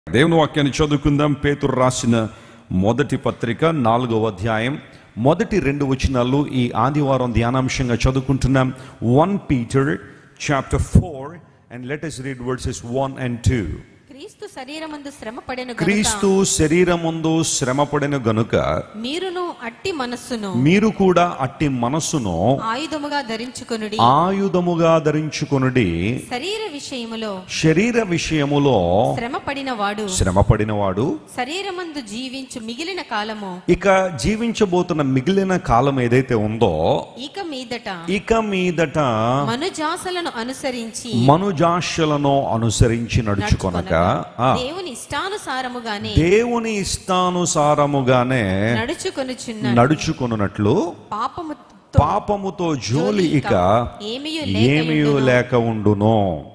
దేవుని వాక్యాన్ని చదువుకుందాం పేతురు రాసిన మొదటి పత్రిక నాలుగవ అధ్యాయం మొదటి రెండు వచనాలు ఈ ఆదివారం ధ్యానాంశంగా చదువుకుంటున్నాం one Peter chapter four and let us read verses one and two క్రీస్తు శరీరమందు శ్రమ పడెను క్రీస్తు శరీరముందు శ్రమపడిన గనుక మీరును అట్టి మనస్సును మీరు కూడా అట్టి మనస్సును ఆయుధముగా ధరించుకొనుడి ఆయుధముగా ధరించుకొనుడి శరీర విషయములో శరీర విషయములో శ్రమ పడిన వాడు శ్రమపడినవాడు శరీరమందు జీవించు మిగిలిన కాలము ఇక జీవించబోతున్న మిగిలిన కాలం ఏదైతే ఉందో ఇక మీదట ఇక మీదట మనుజాసలను అనుసరించి మనుజాషలను అనుసరించి నడుచుకొనక ఆ, దేవుని ఇష్టానుసారముగానే దేవుని ఇష్టానుసారముగానే నడుచుకొనుచున్న నడుచుకొనున్నట్లు పాపము పాపముతో జోలి ఇక ఏమియు ఏమీ లేక ఉండును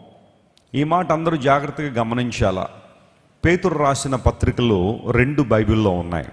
ఈ మాట అందరూ జాగ్రత్తగా గమనించాలా పేతురు రాసిన పత్రికలు రెండు బైబిల్లో ఉన్నాయి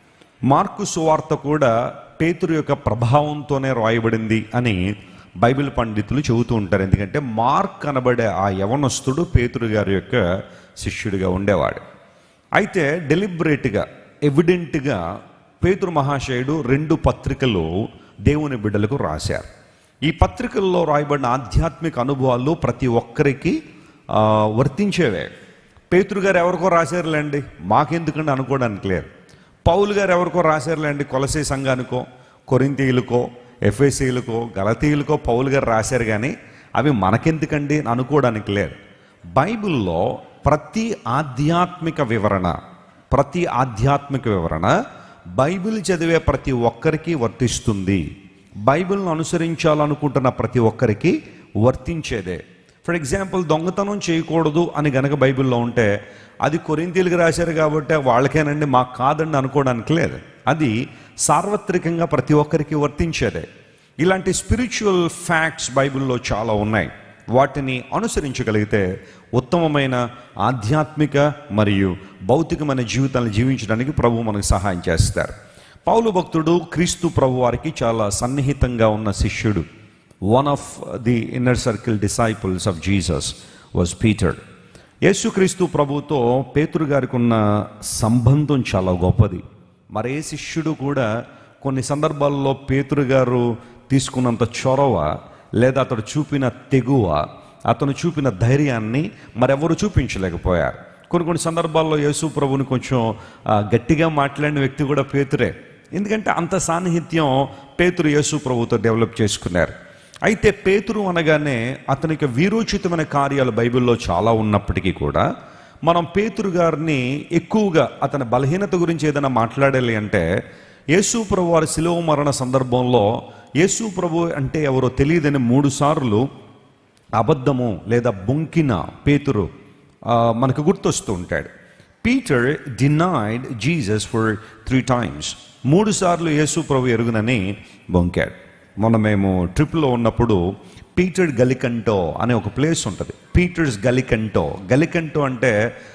మార్కు సువార్త కూడా పేతురు యొక్క ప్రభావంతోనే రాయబడింది అని బైబిల్ పండితులు చెబుతూ ఉంటారు ఎందుకంటే మార్క్ అనబడే ఆ యవనస్తుడు పేతురు గారి యొక్క శిష్యుడిగా ఉండేవాడు అయితే డెలిబరేట్గా ఎవిడెంట్గా పేతురు మహాశయుడు రెండు పత్రికలు దేవుని బిడ్డలకు రాశారు ఈ పత్రికల్లో రాయబడిన ఆధ్యాత్మిక అనుభవాలు ప్రతి ఒక్కరికి ఆ, వర్తించేవే పేతురు గారు ఎవరికో రాశారులేండి మాకెందుకండి అనుకోవడానికి లేదు పౌలు గారు ఎవరికో రాశారులేండి కొలసే సంఘానికో కొరింతీయులకో ఎఫ్ఎసీలకో గలతీయులకో పౌలు గారు రాశారు కానీ అవి మనకెందుకండి అని అనుకోవడానికి లేదు బైబిల్లో ప్రతి ఆధ్యాత్మిక వివరణ ప్రతి ఆధ్యాత్మిక వివరణ బైబిల్ చదివే ప్రతి ఒక్కరికి వర్తిస్తుంది బైబిల్ను అనుసరించాలనుకుంటున్న ప్రతి ఒక్కరికి వర్తించేదే ఫర్ ఎగ్జాంపుల్ దొంగతనం చేయకూడదు అని గనక బైబిల్లో ఉంటే అది కొరింతీలకు రాశారు కాబట్టి వాళ్ళకేనండి మాకు కాదండి అనుకోవడానికి లేదు అది సార్వత్రికంగా ప్రతి ఒక్కరికి వర్తించేదే ఇలాంటి స్పిరిచువల్ ఫ్యాక్ట్స్ బైబిల్లో చాలా ఉన్నాయి వాటిని అనుసరించగలిగితే ఉత్తమమైన ఆధ్యాత్మిక మరియు భౌతికమైన జీవితాన్ని జీవించడానికి ప్రభు మనకు సహాయం చేస్తారు పౌలు భక్తుడు క్రీస్తు ప్రభు వారికి చాలా సన్నిహితంగా ఉన్న శిష్యుడు one of the inner circle disciples of Jesus was Peter యేసుక్రీస్తు ప్రభుతో పేతురు గారికి ఉన్న సంబంధం చాలా గొప్పది మరే శిష్యుడు కూడా కొన్ని సందర్భాల్లో పేతురు గారు తీసుకున్నంత చొరవ లేదా అతడు చూపిన తెగువ అతను చూపిన ధైర్యాన్ని మరెవరు చూపించలేకపోయారు కొన్ని కొన్ని సందర్భాల్లో యేసు ప్రభుని కొంచెం ఆ, గట్టిగా మాట్లాడిన వ్యక్తి కూడా పేతురే ఎందుకంటే అంత సాన్నిహిత్యం పేతురు యేసు ప్రభుతో డెవలప్ చేసుకున్నారు అయితే పేతురు అనగానే అతనికి వీరోచితమైన కార్యాలు బైబిల్లో చాలా ఉన్నప్పటికీ కూడా మనం పేతురు గారిని ఎక్కువగా అతని బలహీనత గురించి ఏదైనా మాట్లాడాలి అంటే యేసు ప్రభు వారి శిలువ మరణ సందర్భంలో యేసు ప్రభు అంటే ఎవరో తెలియదని మూడు సార్లు అబద్ధము లేదా బొంకిన పేతురు ఆ, మనకు గుర్తొస్తూ ఉంటాడు Peter denied Jesus for three times మూడు సార్లు యేసు ప్రభు ఎరుగునని బొంకాడు మొన్న మేము ట్రిప్లో ఉన్నప్పుడు పీటర్ గలికంటో అనే ఒక ప్లేస్ ఉంటుంది పీటర్స్ గలికంటో గలికంటో అంటే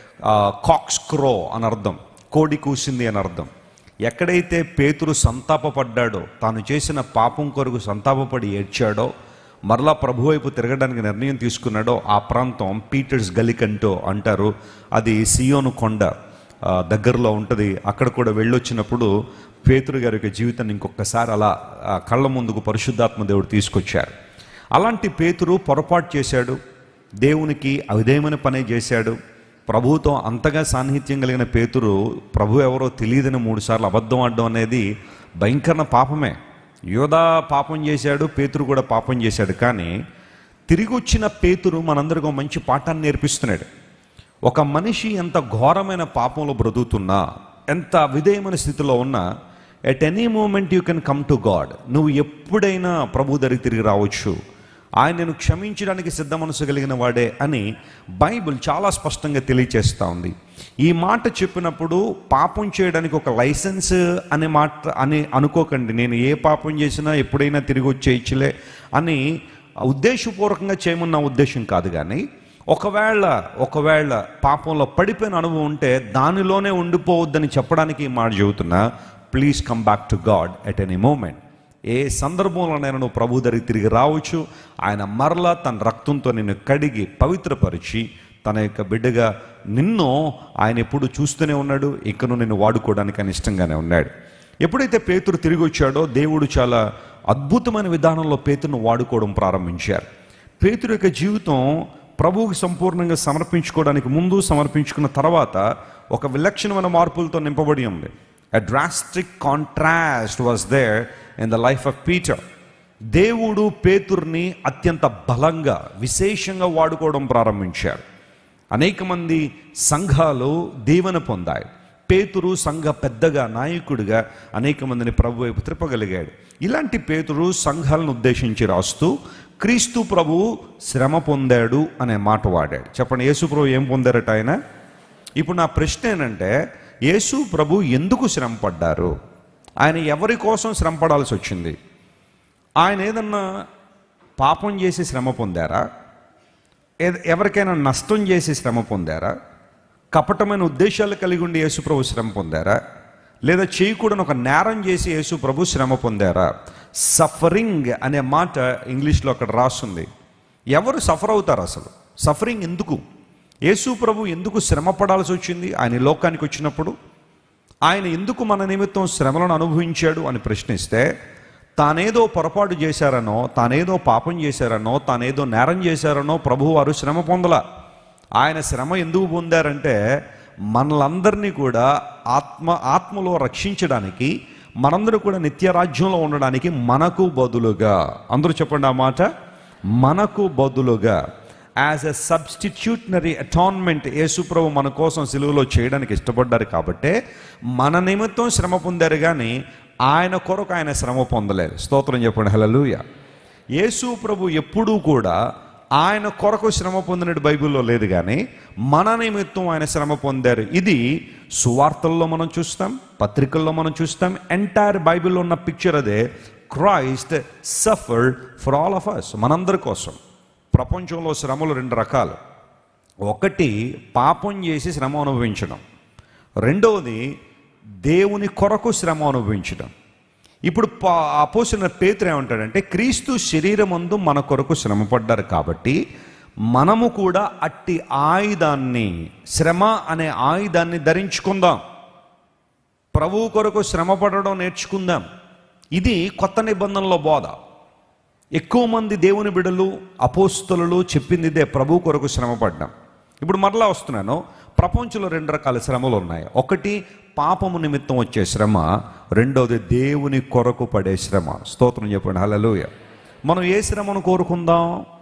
కాక్స్ క్రో అని అర్థం కోడి కూసింది అని అర్థం ఎక్కడైతే పేతురు సంతాపపడ్డాడో తాను చేసిన పాపం కొరకు సంతాపపడి ఏడ్చాడో మరలా ప్రభు వైపు తిరగడానికి నిర్ణయం తీసుకున్నాడో ఆ ప్రాంతం పీటర్స్ గలికంటో అంటారు అది సియోను కొండ ఆ, దగ్గరలో ఉంటుంది అక్కడ కూడా వెళ్ళొచ్చినప్పుడు పేతురు గారి యొక్క జీవితాన్ని ఇంకొకసారి అలా ఆ, కళ్ళ ముందుకు పరిశుద్ధాత్మ దేవుడు తీసుకొచ్చారు అలాంటి పేతురు పొరపాటు చేశాడు దేవునికి అవిధేయమైన పనే చేశాడు ప్రభువుతో అంతగా సాన్నిహిత్యం కలిగిన పేతురు ప్రభు ఎవరో తెలియదని మూడుసార్లు అబద్ధం ఆడడం అనేది భయంకర పాపమే యోధా పాపం చేశాడు పేతురు కూడా పాపం చేశాడు కానీ తిరిగి వచ్చిన పేతురు మనందరికీ ఒక మంచి పాఠాన్ని నేర్పిస్తున్నాడు ఒక మనిషి ఎంత ఘోరమైన పాపంలో బ్రతుకుతున్నా ఎంత విధేయమైన స్థితిలో ఉన్నా at any moment you can come to God నువ్వు ఎప్పుడైనా ప్రభు దగ్గరికి తిరిగి రావచ్చు ఆయనను క్షమించడానికి సిద్ధ మనసు కలిగిన వాడే అని బైబిల్ చాలా స్పష్టంగా తెలియచేస్తూ ఉంది ఈ మాట చెప్పినప్పుడు పాపం చేయడానికి ఒక లైసెన్స్ అనే మాట అని అనుకోకండి నేను ఏ పాపం చేసినా ఎప్పుడైనా తిరిగి వచ్చేయచ్చులే అని ఉద్దేశపూర్వకంగా చేయమన్న ఉద్దేశం కాదు కానీ ఒకవేళ ఒకవేళ పాపంలో పడిపోయిన అనుభవం ఉంటే దానిలోనే ఉండిపోవద్దని చెప్పడానికి ఈ మాట చెబుతున్నా please come back to God at any moment ఏ సందర్భంలోనైనా నువ్వు ప్రభు దగ్గరికి తిరిగి రావచ్చు ఆయన మరలా తన రక్తంతో నిన్ను కడిగి పవిత్రపరిచి తన యొక్క బిడ్డగా నిన్ను ఆయన ఎప్పుడు చూస్తూనే ఉన్నాడు ఇకను నిన్ను వాడుకోవడానికి ఆయన ఇష్టంగానే ఉన్నాడు ఎప్పుడైతే పేతురు తిరిగి వచ్చాడో దేవుడు చాలా అద్భుతమైన విధానంలో పేతురును వాడుకోవడం ప్రారంభించారు పేతురు యొక్క జీవితం ప్రభువుకి సంపూర్ణంగా సమర్పించుకోవడానికి ముందు సమర్పించుకున్న తర్వాత ఒక విలక్షణమైన మార్పులతో నింపబడి ఉంది a drastic contrast was there in the life of Peter దేవుడు పేతుర్ని అత్యంత బలంగా విశేషంగా వాడుకోవడం ప్రారంభించారు అనేక మంది సంఘాలు దీవెన పొందాయి పేతురు సంఘ పెద్దగా నాయకుడిగా అనేక మందిని ప్రభు వైపు త్రిప్పగలిగాడు ఇలాంటి పేతురు సంఘాలను ఉద్దేశించి రాస్తూ క్రీస్తు ప్రభువు శ్రమ పొందాడు అనే మాట వాడాడు చెప్పండి యేసు ప్రభు ఏం పొందారట ఆయన ఇప్పుడు నా ప్రశ్న ఏంటంటే యేసు ప్రభు ఎందుకు శ్రమ పడ్డారు ఆయన ఎవరి కోసం శ్రమ పడాల్సి వచ్చింది ఆయన ఏదన్నా పాపం చేసి శ్రమ పొందారా ఏ- ఎవరికైనా నష్టం చేసి శ్రమ పొందారా కపటమైన ఉద్దేశాలు కలిగి ఉండి యేసుప్రభు శ్రమ పొందారా లేదా చేయకూడని ఒక నేరం చేసి యేసుప్రభు శ్రమ పొందారా సఫరింగ్ అనే మాట ఇంగ్లీష్లో అక్కడ రాస్తుంది ఎవరు సఫర్ అవుతారు అసలు సఫరింగ్ ఎందుకు యేసు ప్రభు ఎందుకు శ్రమ పడాల్సి వచ్చింది ఆయన ఈ లోకానికి వచ్చినప్పుడు ఆయన ఎందుకు మన నిమిత్తం శ్రమలను అనుభవించాడు అని ప్రశ్నిస్తే తానేదో పొరపాటు చేశారనో తానేదో పాపం చేశారనో తానేదో నేరం చేశారనో ప్రభువారు శ్రమ పొందల ఆయన శ్రమ ఎందుకు పొందారంటే మనలందరినీ కూడా ఆత్మ ఆత్మలో రక్షించడానికి మనందరూ కూడా నిత్య రాజ్యంలో ఉండడానికి మనకు బదులుగా అందరూ చెప్పండి ఆ మాట మనకు బదులుగా యాజ్ ఎ సబ్స్టిట్యూట్నరీ అటాన్మెంట్ యేసుప్రభు మన కోసం సిలువలో చేయడానికి ఇష్టపడ్డారు కాబట్టే మన నిమిత్తం శ్రమ పొందారు కానీ ఆయన కొరకు ఆయన శ్రమ పొందలేదు స్తోత్రం చెప్పండి హలలుయ యేసు ప్రభు ఎప్పుడూ కూడా ఆయన కొరకు శ్రమ పొందినట్టు బైబిల్లో లేదు కానీ మన నిమిత్తం ఆయన శ్రమ పొందారు ఇది సువార్తల్లో మనం చూస్తాం పత్రికల్లో మనం చూస్తాం ఎంటైర్ బైబిల్లో ఉన్న పిక్చర్ అదే Christ suffered for all of us మనందరి కోసం ప్రపంచంలో శ్రమలు రెండు రకాలు ఒకటి పాపం చేసి శ్రమ అనుభవించడం రెండవది దేవుని కొరకు శ్రమ అనుభవించడం ఇప్పుడు అపోసిన పేతురు ఏమంటాడంటే క్రీస్తు శరీరమందు మన కొరకు శ్రమ పడ్డారు కాబట్టి మనము కూడా అట్టి ఆయుధాన్ని శ్రమ అనే ఆయుధాన్ని ధరించుకుందాం ప్రభువు కొరకు శ్రమ పడడం నేర్చుకుందాం ఇది కొత్త నిబంధనలో బోధ ఎక్కువ మంది దేవుని బిడలు అపోస్తులు చెప్పింది ఇదే ప్రభు కొరకు శ్రమ పడ్డాం ఇప్పుడు మరలా వస్తున్నాను ప్రపంచంలో రెండు రకాల శ్రమలు ఉన్నాయి ఒకటి పాపము నిమిత్తం వచ్చే శ్రమ రెండవది దేవుని కొరకు పడే శ్రమ స్తోత్రం చెప్పండి హల్లెలూయ మనం ఏ శ్రమను కోరుకుందాం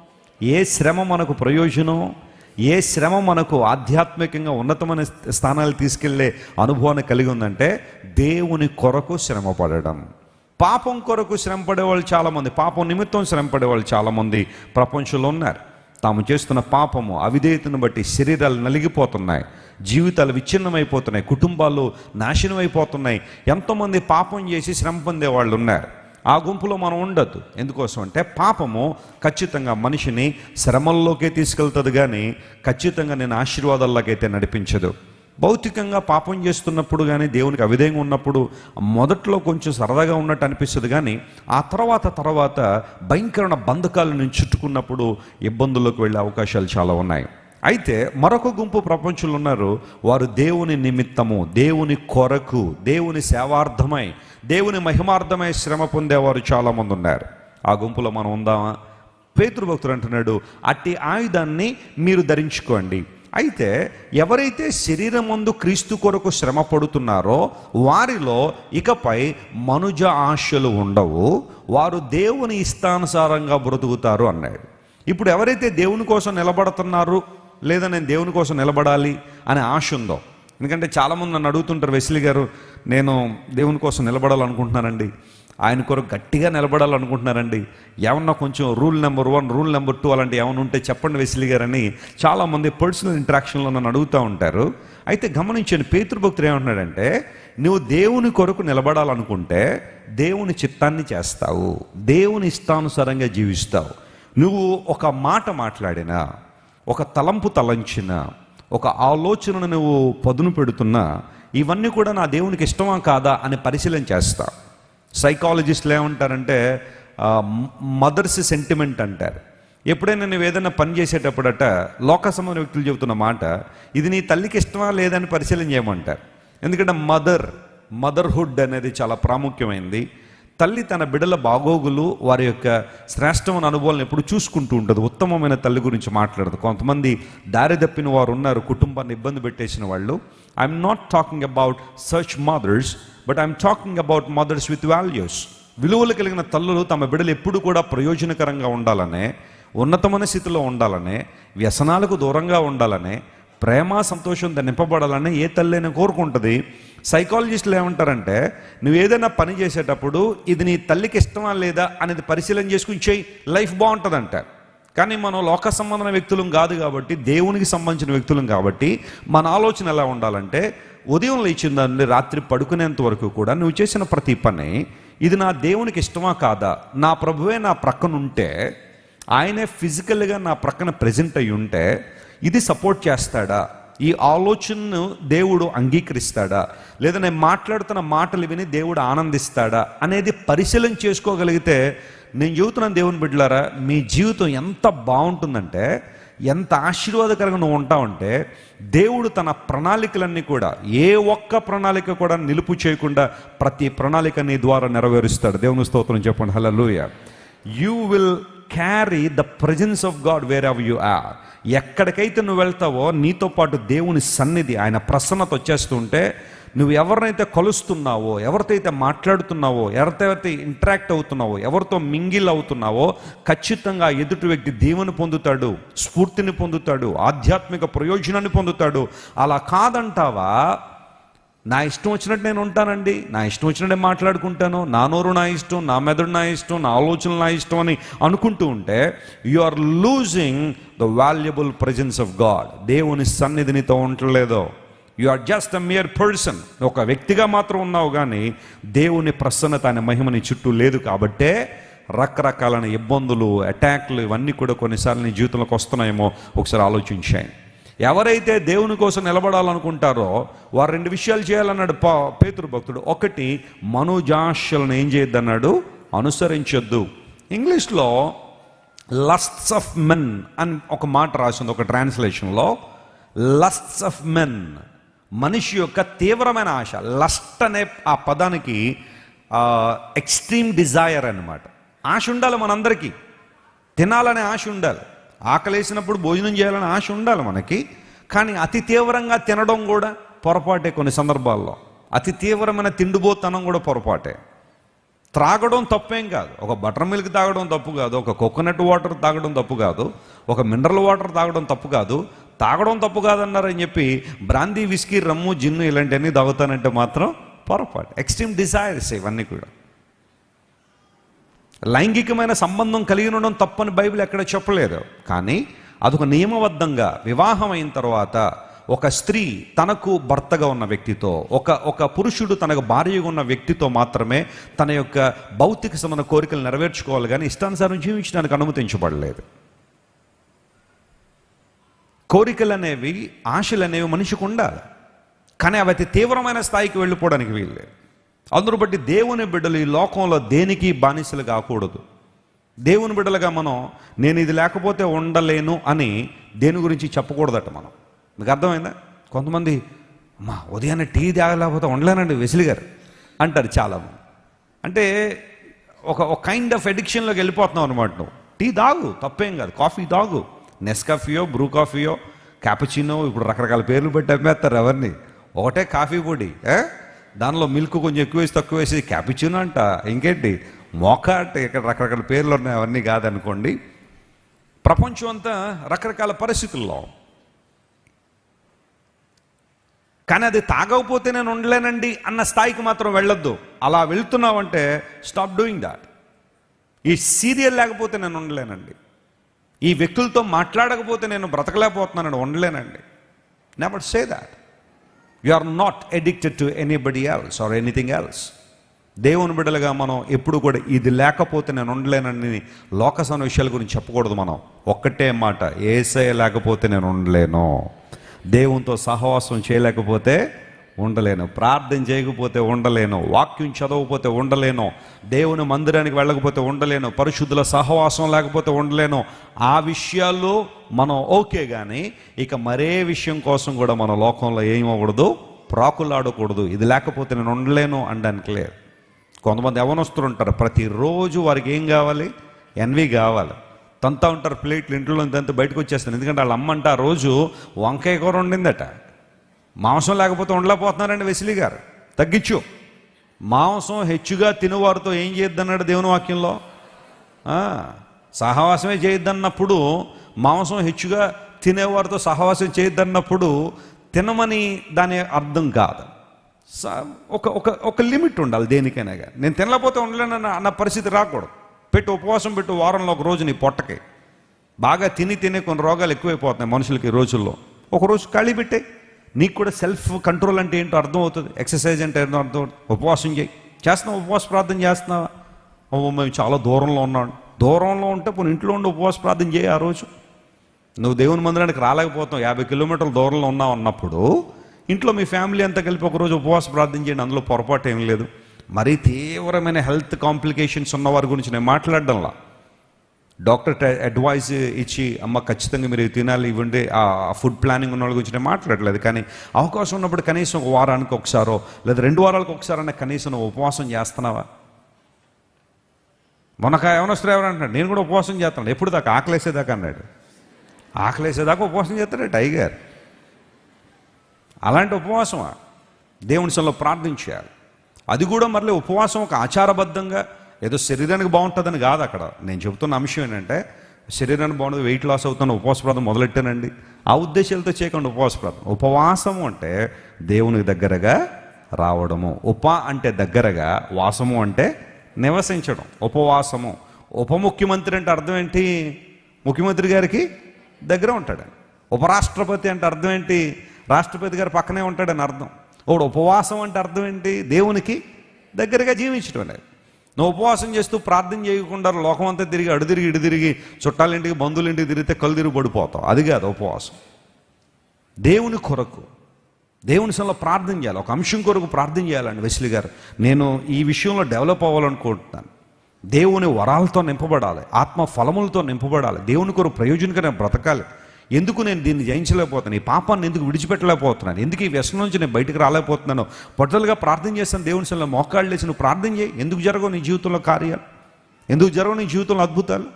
ఏ శ్రమ మనకు ప్రయోజనం ఏ శ్రమ మనకు ఆధ్యాత్మికంగా ఉన్నతమైన స్థానాలు తీసుకెళ్లే అనుభవాన్ని కలిగి ఉందంటే దేవుని కొరకు శ్రమ పడడం పాపం కొరకు శ్రమ పడేవాళ్ళు చాలామంది పాపం నిమిత్తం శ్రమ పడేవాళ్ళు చాలామంది ప్రపంచంలో ఉన్నారు తాము చేస్తున్న పాపము అవిధేయతను బట్టి శరీరాలు నలిగిపోతున్నాయి జీవితాలు విచ్ఛిన్నమైపోతున్నాయి కుటుంబాలు నాశనం అయిపోతున్నాయి ఎంతోమంది పాపం చేసి శ్రమ పొందే వాళ్ళు ఉన్నారు ఆ గుంపులో మనం ఉండొద్దు ఎందుకోసం అంటే పాపము ఖచ్చితంగా మనిషిని శ్రమల్లోకే తీసుకెళ్తుంది కానీ ఖచ్చితంగా నేను ఆశీర్వాదాల్లోకైతే నడిపించదు భౌతికంగా పాపం చేస్తున్నప్పుడు కానీ దేవునికి అవిధేయంగా ఉన్నప్పుడు మొదట్లో కొంచెం సరదాగా ఉన్నట్టు అనిపిస్తుంది కానీ ఆ తర్వాత తర్వాత భయంకరమైన బంధకాల నుంచి చుట్టుకున్నప్పుడు ఇబ్బందుల్లోకి వెళ్ళే అవకాశాలు చాలా ఉన్నాయి అయితే మరొక గుంపు ప్రపంచంలో ఉన్నారు వారు దేవుని నిమిత్తము దేవుని కొరకు దేవుని సేవార్థమై దేవుని మహిమార్థమై శ్రమ పొందేవారు చాలామంది ఉన్నారు ఆ గుంపులో మనం ఉందామా పేతురు భక్తుడు అంటున్నాడు అట్టి ఆయుధాన్ని మీరు ధరించుకోండి అయితే ఎవరైతే శరీరం ముందు క్రీస్తు కొరకు శ్రమ పడుతున్నారో వారిలో ఇకపై మనుజ ఆశలు ఉండవు వారు దేవుని ఇష్టానుసారంగా బ్రతుకుతారు అన్నాడు ఇప్పుడు ఎవరైతే దేవుని కోసం నిలబడుతున్నారు లేదా నేను దేవుని కోసం నిలబడాలి అనే ఆశ ఉందో ఎందుకంటే చాలామంది నన్ను అడుగుతుంటారు వెసిలి గారు నేను దేవుని కోసం నిలబడాలనుకుంటున్నానండి ఆయన కొరకు గట్టిగా నిలబడాలనుకుంటున్నారండి ఏమన్నా కొంచెం rule number one rule number two అలాంటి ఏమైనా ఉంటే చెప్పండి వెసిలి గారని చాలామంది పర్సనల్ ఇంటరాక్షన్లో నన్ను అడుగుతూ ఉంటారు అయితే గమనించండి పేతృభక్తులు ఏమంటున్నాడంటే నువ్వు దేవుని కొరకు నిలబడాలనుకుంటే దేవుని చిత్తాన్ని చేస్తావు దేవుని ఇష్టానుసారంగా జీవిస్తావు నువ్వు ఒక మాట మాట్లాడినా ఒక తలంపు తలంచిన ఒక ఆలోచనను నువ్వు పదును పెడుతున్నా ఇవన్నీ కూడా నా దేవునికి ఇష్టమా కాదా అని పరిశీలన చేస్తా సైకాలజిస్టులు ఏమంటారంటే మదర్స్ సెంటిమెంట్ అంటారు ఎప్పుడైనా నువ్వు ఏదైనా పని చేసేటప్పుడట లోక సంబంధ వ్యక్తులు చెబుతున్న మాట ఇది నీ తల్లికి ఇష్టమా లేదని పరిశీలన చేయమంటారు ఎందుకంటే మదర్ మదర్హుడ్ అనేది చాలా ప్రాముఖ్యమైనది తల్లి తన బిడ్డల బాగోగులు వారి యొక్క శ్రేష్టమైన అనుభవాలను ఎప్పుడు చూసుకుంటూ ఉంటుంది ఉత్తమమైన తల్లి గురించి మాట్లాడదు కొంతమంది దారి తప్పిన వారు ఉన్నారు కుటుంబాన్ని ఇబ్బంది పెట్టేసిన వాళ్ళు ఐఎమ్ నాట్ టాకింగ్ అబౌట్ సర్చ్ mothers but I'm talking about mothers with values విలువలు కలిగిన తల్లులు తమ బిడ్డలు ఎప్పుడు కూడా ప్రయోజనకరంగా ఉండాలనే ఉన్నతమైన స్థితిలో ఉండాలనే వ్యసనాలకు దూరంగా ఉండాలనే ప్రేమ సంతోషం నింపబడాలని ఏ తల్లైనా కోరుకుంటుంది సైకాలజిస్టులు ఏమంటారంటే నువ్వు ఏదైనా పని చేసేటప్పుడు ఇది నీ తల్లికి ఇష్టమా లేదా అనేది పరిశీలన చేసుకుని చేయి లైఫ్ బాగుంటుంది అంటారు కానీ మనం లోక సంబంధమైన వ్యక్తులం కాదు కాబట్టి దేవునికి సంబంధించిన వ్యక్తులం కాబట్టి మన ఆలోచన ఎలా ఉండాలంటే ఉదయం లేచిన దాన్ని రాత్రి పడుకునేంత వరకు కూడా నువ్వు చేసిన ప్రతి పని ఇది నా దేవునికి ఇష్టమా కాదా నా ప్రభువే నా ప్రక్కన ఉంటే ఆయనే ఫిజికల్గా నా ప్రక్కన ప్రజెంట్ అయి ఉంటే ఇది సపోర్ట్ చేస్తాడా ఈ ఆలోచనను దేవుడు అంగీకరిస్తాడా లేదా నేను మాట్లాడుతున్న మాటలు విని దేవుడు ఆనందిస్తాడా అనేది పరిశీలన చేసుకోగలిగితే నేను చెబుతున్నాను దేవుని బిడ్డలారా మీ జీవితం ఎంత బాగుంటుందంటే ఎంత ఆశీర్వాదకరంగా నువ్వు ఉంటావంటే దేవుడు తన ప్రణాళికలన్నీ కూడా ఏ ఒక్క ప్రణాళిక కూడా నిలుపు చేయకుండా ప్రతి ప్రణాళిక నీ ద్వారా నెరవేరుస్తాడు దేవుని స్తోత్రం చెప్పండి hallelujah you will carry the presence of God where are you are ఎక్కడికైతే నువ్వు వెళ్తావో నీతో పాటు దేవుని సన్నిధి ఆయన ప్రసన్నత వచ్చేస్తుంటే నువ్వు ఎవరినైతే కలుస్తున్నావో ఎవరితో అయితే మాట్లాడుతున్నావో ఎవరితో అయితే ఇంటరాక్ట్ అవుతున్నావో ఎవరితో మింగిల్ అవుతున్నావో ఖచ్చితంగా ఆ ఎదుటి వ్యక్తి దీవెని పొందుతాడు స్ఫూర్తిని పొందుతాడు ఆధ్యాత్మిక ప్రయోజనాన్ని పొందుతాడు అలా కాదంటావా నా ఇష్టం వచ్చినట్టు నేను ఉంటానండి నా ఇష్టం వచ్చినట్టే మాట్లాడుకుంటాను నా నోరు నా ఇష్టం నా మెదడు నా ఇష్టం నా ఆలోచనలు నా ఇష్టం అని అనుకుంటూ ఉంటే you are losing the valuable presence of God దేవుని సన్నిధి నీతో ఉండలేదో you are just a mere person ఒక వ్యక్తిగా మాత్రం ఉన్నావు కానీ దేవుని ప్రసన్నత అనే మహిమ నీ చుట్టూ లేదు కాబట్టే రకరకాలైన ఇబ్బందులు అటాక్లు ఇవన్నీ కూడా కొన్నిసార్లు నీ జీవితంలోకి వస్తున్నాయేమో ఒకసారి ఆలోచించాయి ఎవరైతే దేవుని కోసం నిలబడాలనుకుంటారో వారు రెండు విషయాలు చేయాలన్నాడు పా పేతురు భక్తుడు ఒకటి మనోజాషలను ఏం చేయొద్దన్నాడు అనుసరించొద్దు ఇంగ్లీష్లో లస్ట్స్ ఆఫ్ మెన్ అని ఒక మాట రాసింది ఒక ట్రాన్స్లేషన్లో లస్ట్స్ ఆఫ్ మెన్ మనిషి యొక్క తీవ్రమైన ఆశ లస్ట్ అనే ఆ పదానికి ఎక్స్ట్రీమ్ డిజైర్ అన్నమాట ఆశ ఉండాలి మనందరికీ తినాలనే ఆశ ఉండాలి ఆకలేసినప్పుడు భోజనం చేయాలనే ఆశ ఉండాలి మనకి కానీ అతి తీవ్రంగా తినడం కూడా పొరపాటే కొన్ని సందర్భాల్లో అతి తీవ్రమైన తిండిపోతనం కూడా పొరపాటే త్రాగడం తప్పేం కాదు ఒక బటర్ మిల్క్ తాగడం తప్పు కాదు ఒక కోకోనట్ వాటర్ తాగడం తప్పు కాదు ఒక మినరల్ వాటర్ తాగడం తప్పు కాదు తాగడం తప్పు కాదన్నారని చెప్పి బ్రాందీ విస్కీ రమ్ము జిన్ను ఇలాంటివన్నీ తాగుతానంటే మాత్రం పొరపాటు ఎక్స్ట్రీమ్ డిజైర్స్ ఇవన్నీ కూడా లైంగికమైన సంబంధం కలిగి ఉండడం తప్పని బైబిల్ ఎక్కడ చెప్పలేదు కానీ అదొక నియమబద్ధంగా వివాహం అయిన తర్వాత ఒక స్త్రీ తనకు భర్తగా ఉన్న వ్యక్తితో ఒక ఒక పురుషుడు తనకు భార్యగా ఉన్న వ్యక్తితో మాత్రమే తన యొక్క భౌతిక సంబంధ కోరికలు నెరవేర్చుకోవాలి కానీ ఇష్టానుసారం జీవించడానికి అనుమతించబడలేదు కోరికలు అనేవి ఆశలు అనేవి మనిషికి ఉండాలి కానీ అవి అతి తీవ్రమైన స్థాయికి వెళ్ళిపోవడానికి వీల్లేదు అందును బట్టి దేవుని బిడ్డలు ఈ లోకంలో దేనికి బానిసలు కాకూడదు దేవుని బిడ్డలుగా మనం నేను ఇది లేకపోతే ఉండలేను అని దేని గురించి చెప్పకూడదట మనం మీకు అర్థమైందా కొంతమంది అమ్మా ఉదయాన్నే టీ తాగలేకపోతే ఉండలేనండి వెసిలి గారు అంటారు చాలామంది అంటే ఒక ఒక కైండ్ ఆఫ్ ఎడిక్షన్లోకి వెళ్ళిపోతున్నావు అనమాట నువ్వు టీ తాగు తప్పేం కాదు కాఫీ తాగు నెస్కాఫీయో బ్రూ కాఫీయో క్యాపచినో ఇప్పుడు రకరకాల పేర్లు పెట్టి అమ్మేస్తారు ఎవరిని ఒకటే కాఫీ పొడి ఏ? దానిలో మిల్క్ కొంచెం ఎక్కువ వేసి తక్కువ వేసి క్యాపిచినో అంట ఇంకేంటి మోకా అంటే ఇక్కడ రకరకాల పేర్లు ఉన్నాయి అవన్నీ కాదనుకోండి ప్రపంచం అంతా రకరకాల పరిస్థితుల్లో కానీ అది తాగకపోతే నేను ఉండలేనండి అన్న స్థాయికి మాత్రం వెళ్ళొద్దు అలా వెళ్తున్నావంటే స్టాప్ డూయింగ్ దాట్ ఈ సీరియల్ లేకపోతే నేను ఉండలేనండి ఈ వ్యక్తులతో మాట్లాడకపోతే నేను బ్రతకలేకపోతున్నానని ఉండలేనండి never say that you are not addicted to anybody else or anything else దేవుని బిడ్డలుగా మనం ఎప్పుడు కూడా ఇది లేకపోతే నేను ఉండలేనని లోకసన విషయాల గురించి చెప్పకూడదు మనం ఒక్కటే మాట ఏసే లేకపోతే నేను ఉండలేను దేవునితో సహవాసం చేయలేకపోతే ఉండలేను ప్రార్థన చేయకపోతే ఉండలేను వాక్యం చదవకపోతే ఉండలేను దేవుని మందిరానికి వెళ్ళకపోతే ఉండలేను పరిశుద్ధుల సహవాసం లేకపోతే ఉండలేను ఆ విషయాల్లో మనం ఓకే కానీ ఇక మరే విషయం కోసం కూడా మన లోకంలో ఏమవ్వకూడదు ప్రాకులాడకూడదు ఇది లేకపోతే నేను ఉండలేను అనడానికి లేదు కొంతమంది యవనస్తులు ఉంటారు ప్రతిరోజు వారికి ఏం కావాలి ఎన్వి కావాలి తంతా ఉంటారు ప్లేట్లు ఇంట్లో తంత బయటకు వచ్చేస్తాను ఎందుకంటే వాళ్ళ అమ్మ అంటే ఆ రోజు వంకాయ కూర వండిందట మాంసం లేకపోతే ఉండలేకపోతున్నారండి వెసిలి గారు తగ్గించు మాంసం హెచ్చుగా తినువారితో ఏం చేయొద్దన్నాడు దేవుని వాక్యంలో ఆ, సహవాసమే చేయొద్దన్నప్పుడు మాంసం హెచ్చుగా తినేవారితో సహవాసం చేయొద్దన్నప్పుడు తినమని దాని అర్థం కాదు స- ఒక ఒక ఒక లిమిట్ ఉండాలి దేనికైనా కానీ నేను తినలేకపోతే ఉండలేనన్న అన్న పరిస్థితి రాకూడదు పెట్టు ఉపవాసం పెట్టు వారంలో ఒక రోజు నీ పొట్టకి బాగా తిని తినే కొన్ని రోగాలు ఎక్కువైపోతున్నాయి మనుషులకి ఈ రోజుల్లో ఒక రోజు ఖాళీ పెట్టే నీకు కూడా సెల్ఫ్ కంట్రోల్ అంటే ఏంటో అర్థం అవుతుంది ఎక్సర్సైజ్ అంటే ఏంటో అర్థం అవుతుంది ఉపవాసం చేయి చేస్తున్నావు ఉపవాస ప్రార్థన చేస్తున్నావా ఓ మేము చాలా దూరంలో ఉన్నాం దూరంలో ఉంటే పోనీ ఇంట్లో ఉండి ఉపవాస ప్రార్థన చేయి ఆ రోజు నువ్వు దేవుని మందిరానికి రాలేకపోతావు యాభై కిలోమీటర్ల దూరంలో ఉన్నావు అన్నప్పుడు ఇంట్లో మీ ఫ్యామిలీ అంతా కలిపి ఒకరోజు ఉపవాస ప్రార్థన చేయండి అందులో పొరపాటు ఏం లేదు మరీ తీవ్రమైన హెల్త్ కాంప్లికేషన్స్ ఉన్న వారి గురించి నేను మాట్లాడడంలా డాక్టర్ ట- అడ్వైస్ ఇచ్చి అమ్మ ఖచ్చితంగా మీరు ఇది తినాలి ఇవ్వండి ఆ ఫుడ్ ప్లానింగ్ ఉన్న వాళ్ళ గురించి నేను మాట్లాడలేదు కానీ అవకాశం ఉన్నప్పుడు కనీసం ఒక వారానికి ఒకసారో లేదా రెండు వారాలకు ఒకసారైనా కనీసం నువ్వు ఉపవాసం చేస్తున్నావా మొన్న ఏమనొస్తారు ఎవరు అంటున్నాడు నేను కూడా ఉపవాసం చేస్తాను ఎప్పుడు దాకా ఆకలేసేదాకా అన్నాడు ఆకలేసేదాకా ఉపవాసం చేస్తాడు టైగర్ అలాంటి ఉపవాసమా దేవుని సన్నిలో ప్రార్థించాలి అది కూడా మళ్ళీ ఉపవాసం ఒక ఆచారబద్ధంగా ఏదో శరీరానికి బాగుంటుందని కాదు అక్కడ నేను చెబుతున్న అంశం ఏంటంటే శరీరానికి బాగుంటుంది వెయిట్ లాస్ అవుతున్న ఉపవాస ప్రార్థన మొదలెట్టానండి ఆ ఉద్దేశాలతో చేయకుండా ఉపవాస ప్రార్థన ఉపవాసము అంటే దేవునికి దగ్గరగా రావడము ఉప అంటే దగ్గరగా వాసము అంటే నివసించడం ఉపవాసము ఉప ముఖ్యమంత్రి అంటే అర్థం ఏంటి ముఖ్యమంత్రి గారికి దగ్గర ఉంటాడు ఉపరాష్ట్రపతి అంటే అర్థం ఏంటి రాష్ట్రపతి గారు పక్కనే ఉంటాడని అర్థం ఒకడు ఉపవాసం అంటే అర్థం ఏంటి దేవునికి దగ్గరగా జీవించడం అనేది నువ్వు ఉపవాసం చేస్తూ ప్రార్థన చేయకుండా లోకం అంతా తిరిగి అడు తిరిగి ఇడు తిరిగి చుట్టాల ఇంటికి బంధువుల ఇంటికి తిరిగితే కళ్ళు తిరిగి పడిపోతావు అది కాదు ఉపవాసం దేవుని కొరకు దేవుని సన్నిలో ప్రార్థన చేయాలి ఒక అంశం కొరకు ప్రార్థన చేయాలండి వెస్లీ గారు నేను ఈ విషయంలో డెవలప్ అవ్వాలనుకుంటున్నాను దేవుని వరాలతో నింపబడాలి ఆత్మ ఫలములతో నింపబడాలి దేవుని కొరకు ప్రయోజనకరం బ్రతకాలి ఎందుకు నేను దీన్ని జయించలేకపోతున్నాను ఈ పాపాన్ని ఎందుకు విడిచిపెట్టలేకపోతున్నాను ఎందుకు ఈ వ్యసనం నుంచి నేను బయటకు రాలేకపోతున్నాను పట్టుదలగా ప్రార్థన చేస్తాను దేవుని సన్నిలో మోకాళ్ళు లేచి నువ్వు ప్రార్థన చేయి ఎందుకు జరగవు నీ జీవితంలో కార్యాలు ఎందుకు జరగవు నీ జీవితంలో అద్భుతాలు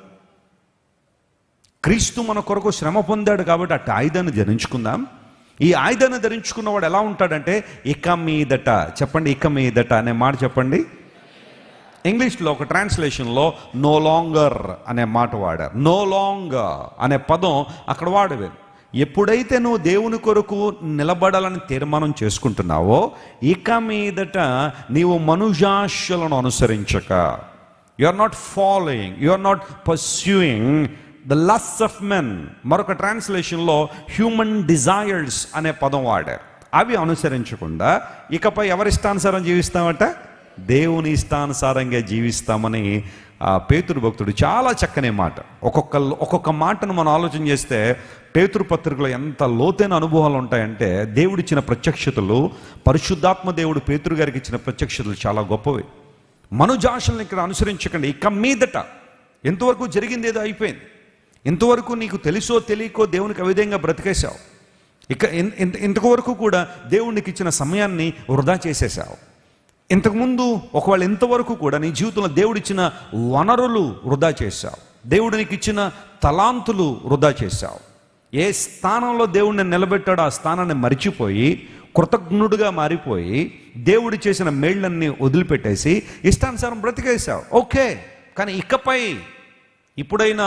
క్రీస్తు మన కొరకు శ్రమ పొందాడు కాబట్టి అట్టి ఆయుధాన్ని ధరించుకుందాం ఈ ఆయుధాన్ని ధరించుకున్నవాడు ఎలా ఉంటాడంటే ఇక మీదట చెప్పండి ఇక మీదట అనే మాట చెప్పండి ఇంగ్లీష్లో ఒక ట్రాన్స్లేషన్లో నో లాంగర్ అనే మాట వాడారు నో లాంగర్ అనే పదం అక్కడ వాడలేదు ఎప్పుడైతే నువ్వు దేవుని కొరకు నిలబడాలని తీర్మానం చేసుకుంటున్నావో ఇక మీదట నీవు మనుజాశలను అనుసరించక you are not following you are not pursuing the lust of men మరొక ట్రాన్స్లేషన్లో హ్యూమన్ డిజైర్స్ అనే పదం వాడారు అవి అనుసరించకుండా ఇకపై ఎవరిష్టానుసారం జీవిస్తామట దేవుని ఇష్టానుసారంగా జీవిస్తామని ఆ పేతురు భక్తుడు చాలా చక్కని మాట ఒక్కొక్క ఒక్కొక్క మాటను మనం ఆలోచన చేస్తే పేతురు పత్రికలో ఎంత లోతైన అనుభవాలు ఉంటాయంటే దేవుడిచ్చిన ప్రత్యక్షతలు పరిశుద్ధాత్మ దేవుడు పేతురు గారికి ఇచ్చిన ప్రత్యక్షతలు చాలా గొప్పవి మనుజాషల్ని ఇక్కడ అనుసరించకండి ఇక మీదట ఎంతవరకు జరిగింది ఏదో అయిపోయింది ఇంతవరకు నీకు తెలుసో తెలియకో దేవునికి అవిధంగా బ్రతికేశావు ఇక ఇన్- ఇంత- ఇంతవరకు కూడా దేవునికి ఇచ్చిన సమయాన్ని వృధా చేసేసావు ఇంతకుముందు ఒకవేళ ఇంతవరకు కూడా నీ జీవితంలో దేవుడిచ్చిన వనరులు వృధా చేశావు దేవుడు నీకు ఇచ్చిన తలాంతులు వృధా చేశావు ఏ స్థానంలో దేవుడిని నిలబెట్టాడో ఆ స్థానాన్ని మరిచిపోయి కృతజ్ఞుడుగా మారిపోయి దేవుడు చేసిన మేళ్ళన్ని వదిలిపెట్టేసి ఇష్టానుసారం బ్రతికేశావు ఓకే కానీ ఇకపై ఇప్పుడైనా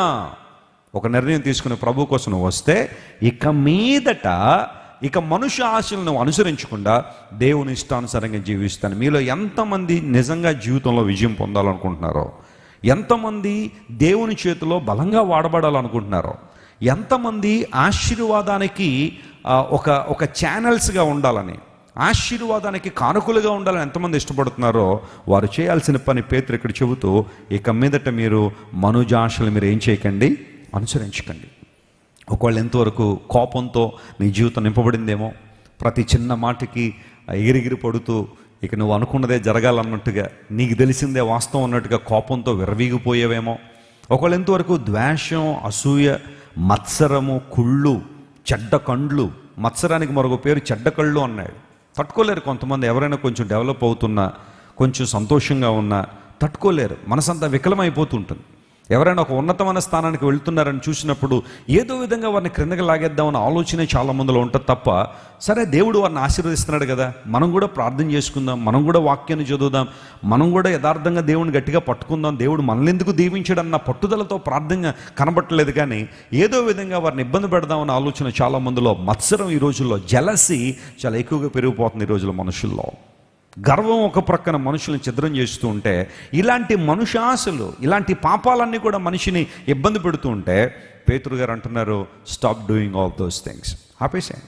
ఒక నిర్ణయం తీసుకుని ప్రభు కోసం నువ్వు వస్తే ఇక మీదట ఇక మనుష్య ఆశలను నువ్వు అనుసరించకుండా దేవుని ఇష్టానుసారంగా జీవిస్తాను మీలో ఎంతమంది నిజంగా జీవితంలో విజయం పొందాలనుకుంటున్నారో ఎంతమంది దేవుని చేతిలో బలంగా వాడబడాలనుకుంటున్నారో ఎంతమంది ఆశీర్వాదానికి ఆ, ఒక ఒక ఛానల్స్గా ఉండాలని ఆశీర్వాదానికి కానుకలుగా ఉండాలని ఎంతమంది ఇష్టపడుతున్నారో వారు చేయాల్సిన పని పేతురు ఇక్కడ చెబుతూ ఇక మీదట మీరు మనుజాశలు మీరు ఏం చేయకండి అనుసరించకండి ఒకవేళ ఎంతవరకు కోపంతో నీ జీవితం నింపబడిందేమో ప్రతి చిన్న మాటకి ఎగిరిగిరి పడుతూ ఇక నువ్వు అనుకున్నదే జరగాలన్నట్టుగా నీకు తెలిసిందే వాస్తవం అన్నట్టుగా కోపంతో విరవీగిపోయేవేమో ఒకళ్ళు ఎంతవరకు ద్వేషం అసూయ మత్సరము కుళ్ళు చెడ్డ కండ్లు మత్సరానికి మరొక పేరు చెడ్డ కళ్ళు అన్నాడు తట్టుకోలేరు కొంతమంది ఎవరైనా కొంచెం డెవలప్ అవుతున్నా కొంచెం సంతోషంగా ఉన్నా తట్టుకోలేరు మనసంతా వికలమైపోతుంటుంది ఎవరైనా ఒక ఉన్నతమైన స్థానానికి వెళ్తున్నారని చూసినప్పుడు ఏదో విధంగా వారిని క్రిందకి లాగేద్దామన్న ఆలోచనే చాలా మందిలో ఉంటుంది తప్ప సరే దేవుడు వారిని ఆశీర్వదిస్తున్నాడు కదా మనం కూడా ప్రార్థన చేసుకుందాం మనం కూడా వాక్యాన్ని చదువుదాం మనం కూడా యథార్థంగా దేవుని గట్టిగా పట్టుకుందాం దేవుడు మనల్ని ఎందుకు దీవించడన్న పట్టుదలతో ప్రార్థన కనబట్టలేదు కానీ ఏదో విధంగా వారిని ఇబ్బంది పెడదామన్న ఆలోచన చాలా మందిలో మత్సరం ఈ రోజుల్లో జలసి చాలా ఎక్కువగా పెరిగిపోతుంది ఈ రోజుల్లో మనుషుల్లో గర్వం ఒక ప్రక్కన మనుషులను ఛిద్రం చేస్తూ ఉంటే ఇలాంటి మనుషాశలు ఇలాంటి పాపాలన్నీ కూడా మనిషిని ఇబ్బంది పెడుతూ ఉంటే పేతురు గారు అంటున్నారు stop doing all those things ఆపేసాను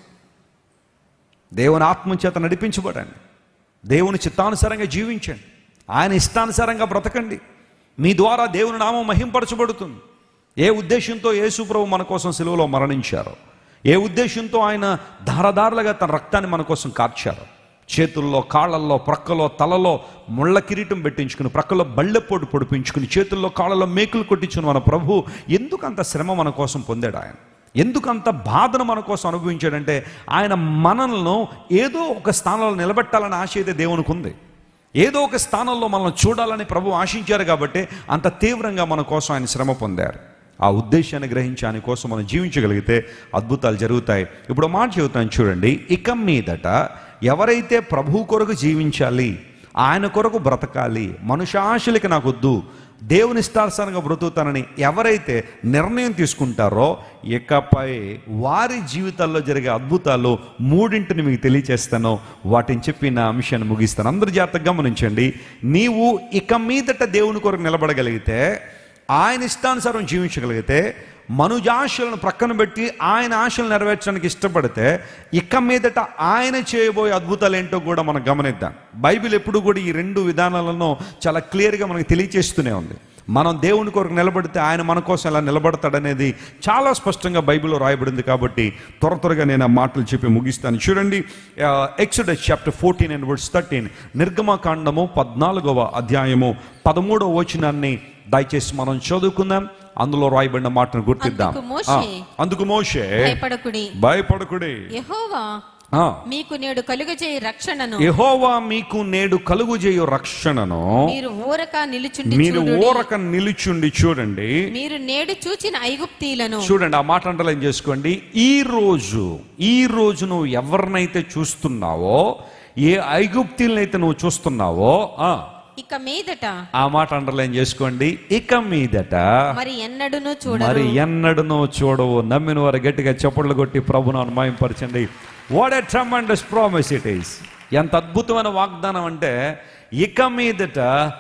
దేవుని ఆత్మ చేత నడిపించబడండి దేవుని చిత్తానుసారంగా జీవించండి ఆయన ఇష్టానుసారంగా బ్రతకండి మీ ద్వారా దేవుని నామం మహింపరచబడుతుంది ఏ ఉద్దేశంతో యేసుప్రభు మన కోసం సెలవులో మరణించారో ఏ ఉద్దేశంతో ఆయన ధారధారలుగా తన రక్తాన్ని మన కోసం కార్చారు చేతుల్లో కాళ్ళల్లో ప్రక్కలో తలలో ముళ్ళ కిరీటం పెట్టించుకుని ప్రక్కలో బళ్ళెపోటు పొడిపించుకుని చేతుల్లో కాళ్ళలో మేకులు కొట్టించుకుని మన ప్రభు ఎందుకు అంత శ్రమ మన కోసం పొందాడు ఆయన ఎందుకు అంత బాధను మన కోసం అనుభవించాడంటే ఆయన మనల్ని ఏదో ఒక స్థానంలో నిలబెట్టాలని ఆశ అయితే దేవునికి ఉంది ఏదో ఒక స్థానంలో మనల్ని చూడాలని ప్రభు ఆశించారు కాబట్టి అంత తీవ్రంగా మన కోసం ఆయన శ్రమ పొందారు ఆ ఉద్దేశాన్ని గ్రహించి ఆయన కోసం మనం జీవించగలిగితే అద్భుతాలు జరుగుతాయి ఇప్పుడు మాట చెబుతాను చూడండి ఇక మీదట ఎవరైతే ప్రభు కొరకు జీవించాలి ఆయన కొరకు బ్రతకాలి మనుషాశలకి నాకు వద్దు దేవుని ఇష్టానుసారంగా బ్రతుకుతానని ఎవరైతే నిర్ణయం తీసుకుంటారో ఇకపై వారి జీవితాల్లో జరిగే అద్భుతాలు మూడింటిని మీకు తెలియచేస్తాను వాటిని చెప్పి నా అంశాన్ని ముగిస్తాను అందరు జాగ్రత్తగా గమనించండి నీవు ఇక మీదట దేవుని కొరకు నిలబడగలిగితే ఆయన ఇష్టానుసారం జీవించగలిగితే మనుజాశలను ప్రక్కన పెట్టి ఆయన ఆశలు నెరవేర్చడానికి ఇష్టపడితే ఇక మీదట ఆయన చేయబోయే అద్భుతాలు ఏంటో కూడా మనం గమనిద్దాం బైబిల్ ఎప్పుడు కూడా ఈ రెండు విధానాలను చాలా క్లియర్గా మనకు తెలియచేస్తూనే ఉంది మనం దేవుని కొరకు నిలబడితే ఆయన మన కోసం ఎలా నిలబడతాడనేది చాలా స్పష్టంగా బైబిల్లో రాయబడింది కాబట్టి త్వర త్వరగా నేను ఆ మాటలు చెప్పి ముగిస్తాను చూడండి Exodus chapter fourteen and words thirteen నిర్గమకాండము పద్నాలుగవ అధ్యాయము పదమూడవ వచనాన్ని దయచేసి మనం చదువుకుందాం అందులో రాయబడిన మాటను గుర్తిద్దాం అందుకు మోషే, ఆ, అందుకు మోషే భయపడకుడి భయపడకుడి యెహోవా ఆ, మీకు నేడు కలుగజేయ రక్షణను యెహోవా మీకు నేడు కలుగు చేయు రక్షణను మీరు ఊరక నిలుచుండి మీరు చూడుడి. ఊరక నిలుచుండి చూడండి మీరు నేడు చూచిన ఐగుప్తీలను చూడండి ఆ మాట అంటలేం చేసుకోండి ఈ రోజు ఈ రోజు నువ్వు ఎవరినైతే చూస్తున్నావో ఏ ఐగుప్తులనైతే నువ్వు చూస్తున్నావో ఆ ఇక మీదట ఆ మాట అండర్లైన్ చేసుకోండి ఇక మీదట మరి ఎన్నడును మరి చూడరు ఎన్నడనో చూడవు నమ్మిన వారు గట్టిగా చప్పట్లు కొట్టి ప్రభును అనుమాయంపరచండి what a tremendous promise it is ఎంత అద్భుతమైన వాగ్దానం అంటే ఇక మీదట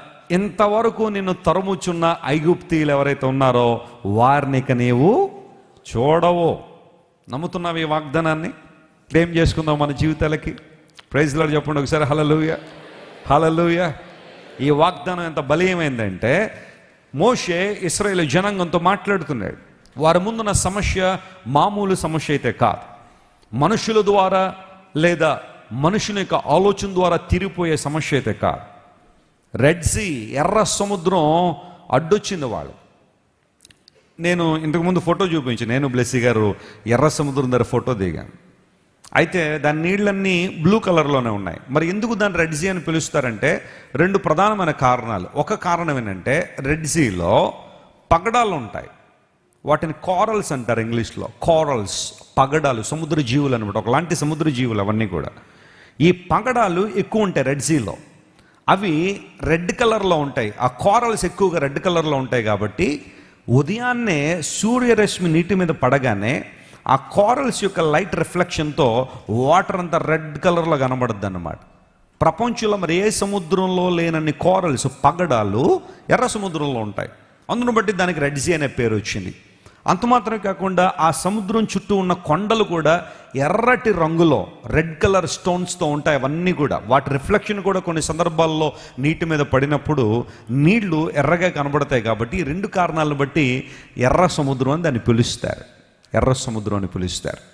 ఇంతవరకు నిన్ను తరుముచున్న ఐగుప్తీలు ఎవరైతే ఉన్నారో వారిని ఇక నీవు చూడవు నమ్ముతున్నావు ఈ వాగ్దానాన్ని క్లెయిమ్ చేసుకుందాం మన జీవితాలకి ప్రైజ్లో చెప్పండి ఒకసారి హలలుయ హలలుయ ఈ వాగ్దానం ఎంత బలీయమైందంటే మోషే ఇస్రాయేల్ జనాంగంతో మాట్లాడుతున్నాడు వారి ముందున్న సమస్య మామూలు సమస్య అయితే కాదు మనుషుల ద్వారా లేదా మనుషుని యొక్క ఆలోచన ద్వారా తిరిగిపోయే సమస్య అయితే కాదు రెడ్ సీ ఎర్ర సముద్రం అడ్డొచ్చింది వాళ్ళు నేను ఇంతకుముందు ఫోటో చూపించి నేను బ్లెస్సీ గారు ఎర్ర సముద్రం దగ్గర ఫోటో దిగాను అయితే దాని నీళ్ళన్నీ బ్లూ కలర్లోనే ఉన్నాయి మరి ఎందుకు దాన్ని రెడ్ సీ అని పిలుస్తారంటే రెండు ప్రధానమైన కారణాలు ఒక కారణం ఏంటంటే రెడ్ సీలో పగడాలు ఉంటాయి వాటిని కారల్స్ అంటారు ఇంగ్లీష్లో కారల్స్ పగడాలు సముద్ర జీవులు అనమాట ఒకలాంటి సముద్ర జీవులు అవన్నీ కూడా ఈ పగడాలు ఎక్కువ ఉంటాయి రెడ్ సీలో అవి రెడ్ కలర్లో ఉంటాయి ఆ కారల్స్ ఎక్కువగా రెడ్ కలర్లో ఉంటాయి కాబట్టి ఉదయాన్నే సూర్యరశ్మి నీటి మీద పడగానే ఆ కారల్స్ యొక్క లైట్ రిఫ్లెక్షన్తో వాటర్ అంతా రెడ్ కలర్లో కనబడుద్ది అన్నమాట ప్రపంచంలో మరి ఏ సముద్రంలో లేనన్ని కోరల్స్ పగడాలు ఎర్ర సముద్రంలో ఉంటాయి అందును బట్టి దానికి రెడ్ సీ అనే పేరు వచ్చింది అంత మాత్రమే కాకుండా ఆ సముద్రం చుట్టూ ఉన్న కొండలు కూడా ఎర్రటి రంగులో రెడ్ కలర్ స్టోన్స్తో ఉంటాయి అవన్నీ కూడా వాటి రిఫ్లెక్షన్ కూడా కొన్ని సందర్భాల్లో నీటి మీద పడినప్పుడు నీళ్లు ఎర్రగా కనబడతాయి కాబట్టి ఈ రెండు కారణాలను బట్టి ఎర్ర సముద్రం అని దాన్ని పిలుస్తారు ఎర్ర సముద్రం అని పిలుస్తారు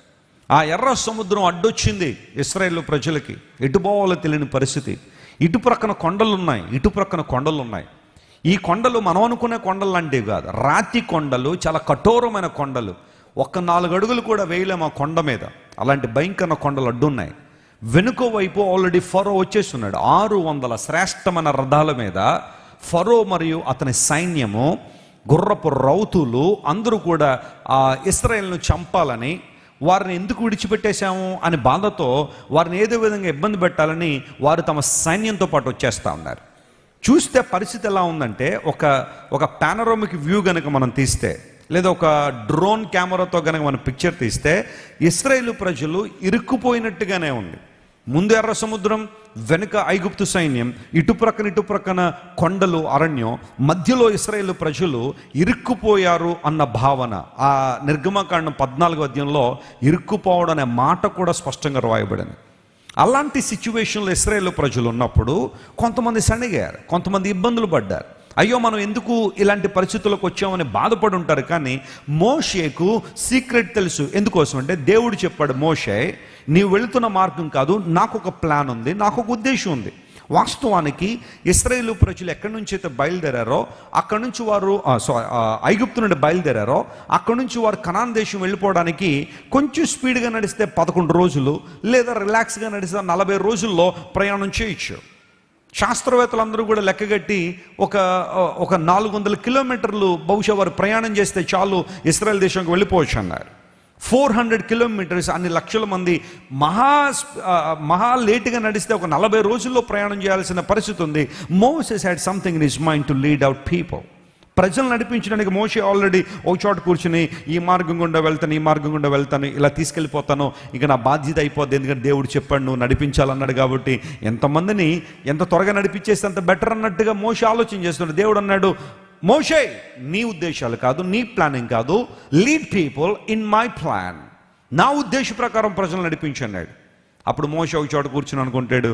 ఆ ఎర్ర సముద్రం అడ్డొచ్చింది ఇస్రాయేల్ ప్రజలకి ఎటు పోవాలో తెలియని పరిస్థితి ఇటు ప్రక్కన కొండలు ఉన్నాయి ఇటు ప్రక్కన కొండలు ఉన్నాయి ఈ కొండలు మనం అనుకునే కొండలు లాంటివి కాదు రాతి కొండలు చాలా కఠోరమైన కొండలు ఒక్క నాలుగు అడుగులు కూడా వేయలేము ఆ కొండ మీద అలాంటి భయంకర కొండలు అడ్డున్నాయి వెనుక వైపు ఆల్రెడీ ఫరో వచ్చేస్తున్నాడు ఆరు వందల శ్రేష్టమైన రథాల మీద ఫరో మరియు అతని సైన్యము గుర్రపు రౌతులు అందరూ కూడా ఆ ఇస్రాయేల్ను చంపాలని వారిని ఎందుకు విడిచిపెట్టేశాము అని బాధతో వారిని ఏదో విధంగా ఇబ్బంది పెట్టాలని వారు తమ సైన్యంతో పాటు వచ్చేస్తా ఉన్నారు చూస్తే పరిస్థితి ఎలా ఉందంటే ఒక ఒక పానరోమిక్ వ్యూ గనుక మనం తీస్తే లేదా ఒక డ్రోన్ కెమెరాతో గనక మనం పిక్చర్ తీస్తే ఇస్రాయేల్ ప్రజలు ఇరుక్కుపోయినట్టుగానే ఉంది ముందు ఎర్ర సముద్రం వెనుక ఐగుప్తు సైన్యం ఇటు ప్రక్కన ఇటు ప్రక్కన కొండలు అరణ్యం మధ్యలో ఇస్రాయేల్ ప్రజలు ఇరుక్కుపోయారు అన్న భావన ఆ నిర్గమకాండం పద్నాలుగు అధ్యాయంలో ఇరుక్కుపోవడం అనే మాట కూడా స్పష్టంగా రాయబడింది అలాంటి సిచ్యువేషన్లో ఇస్రాయేల్ ప్రజలు ఉన్నప్పుడు కొంతమంది సణిగారు కొంతమంది ఇబ్బందులు పడ్డారు అయ్యో మనం ఎందుకు ఇలాంటి పరిస్థితులకు వచ్చామని బాధపడి ఉంటారు కానీ మోషేకు సీక్రెట్ తెలుసు ఎందుకోసం అంటే దేవుడు చెప్పాడు మోషే నీవు వెళుతున్న మార్గం కాదు నాకు ఒక ప్లాన్ ఉంది నాకు ఒక ఉద్దేశం ఉంది వాస్తవానికి ఇస్రాయేలు ప్రజలు ఎక్కడి నుంచి అయితే బయలుదేరారో అక్కడి నుంచి వారు ఆ, సో- ఆ, ఐగుప్తు నుండి బయలుదేరారో అక్కడి నుంచి వారు కనాన్ దేశం వెళ్ళిపోవడానికి కొంచెం స్పీడ్గా నడిస్తే పదకొండు రోజులు లేదా రిలాక్స్గా నడిస్తే నలభై రోజుల్లో ప్రయాణం చేయొచ్చు శాస్త్రవేత్తలందరూ కూడా లెక్కగట్టి ఒక ఒక నాలుగు వందల కిలోమీటర్లు బహుశా వారు ప్రయాణం చేస్తే చాలు ఇస్రాయల్ దేశంకి వెళ్ళిపోవచ్చు అన్నారు ఫోర్ హండ్రెడ్ కిలోమీటర్స్ అన్ని లక్షల మంది మహా ఆ, మహా లేటుగా నడిస్తే ఒక నలభై రోజుల్లో ప్రయాణం చేయాల్సిన పరిస్థితి ఉంది Moses had something in his mind to lead out people ప్రజలు నడిపించడానికి మోషే ఆల్రెడీ ఒక చోట కూర్చుని ఈ మార్గం గుండా వెళ్తాను ఈ మార్గం గుండా వెళ్తాను ఇలా తీసుకెళ్ళిపోతాను ఇక నా బాధ్యత అయిపోద్ది ఎందుకంటే దేవుడు చెప్పాడు నువ్వు నడిపించాలన్నాడు కాబట్టి ఎంతమందిని ఎంత త్వరగా నడిపించేస్తే అంత బెటర్ అన్నట్టుగా మోషే ఆలోచన చేస్తున్నాడు దేవుడు అన్నాడు మోషే నీ ఉద్దేశాలు కాదు నీ ప్లానింగ్ కాదు lead people in my plan నా ఉద్దేశ ప్రకారం ప్రజలు నడిపించన్నాడు అప్పుడు మోషే ఒక చోట కూర్చుని అనుకుంటాడు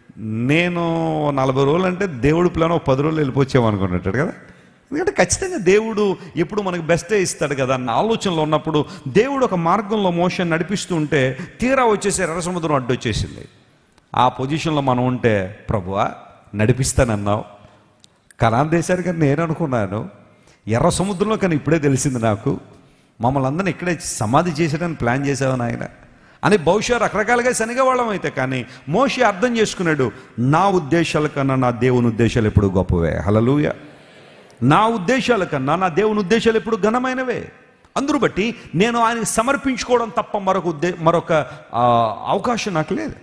నేను నలభై రోజులు అంటే దేవుడు ప్లాన్ ఒక పది రోజులు వెళ్ళిపోవచ్చాము అనుకుంటాడు కదా ఎందుకంటే ఖచ్చితంగా దేవుడు ఎప్పుడు మనకు బెస్టే ఇస్తాడు కదా అన్న ఆలోచనలో ఉన్నప్పుడు దేవుడు ఒక మార్గంలో మోషన్ నడిపిస్తూ ఉంటే తీరా వచ్చేసి ఎర్ర సముద్రం అడ్డు వచ్చేసింది ఆ పొజిషన్లో మనం ఉంటే ప్రభువా నడిపిస్తానన్నావు కనాన్ దేశానికి అని నేను అనుకున్నాను ఎర్ర సముద్రంలో కానీ ఇప్పుడే తెలిసింది నాకు మమ్మల్ని అందరిని ఇక్కడే సమాధి చేసేయడానికి ప్లాన్ చేసావని ఆయన అని బహుశా రకరకాలుగా శనిగవాళ్ళం అయితే కానీ మోషి అర్థం చేసుకున్నాడు నా ఉద్దేశాల కన్నా నా దేవుని ఉద్దేశాలు ఎప్పుడు గొప్పవే హలలుయ నా ఉద్దేశాల కన్నా నా దేవుని ఉద్దేశాలు ఎప్పుడు ఘనమైనవే అందరూ బట్టి నేను ఆయనకి సమర్పించుకోవడం తప్ప మరొక ఉద్దే మరొక ఆ, అవకాశం నాకు లేదు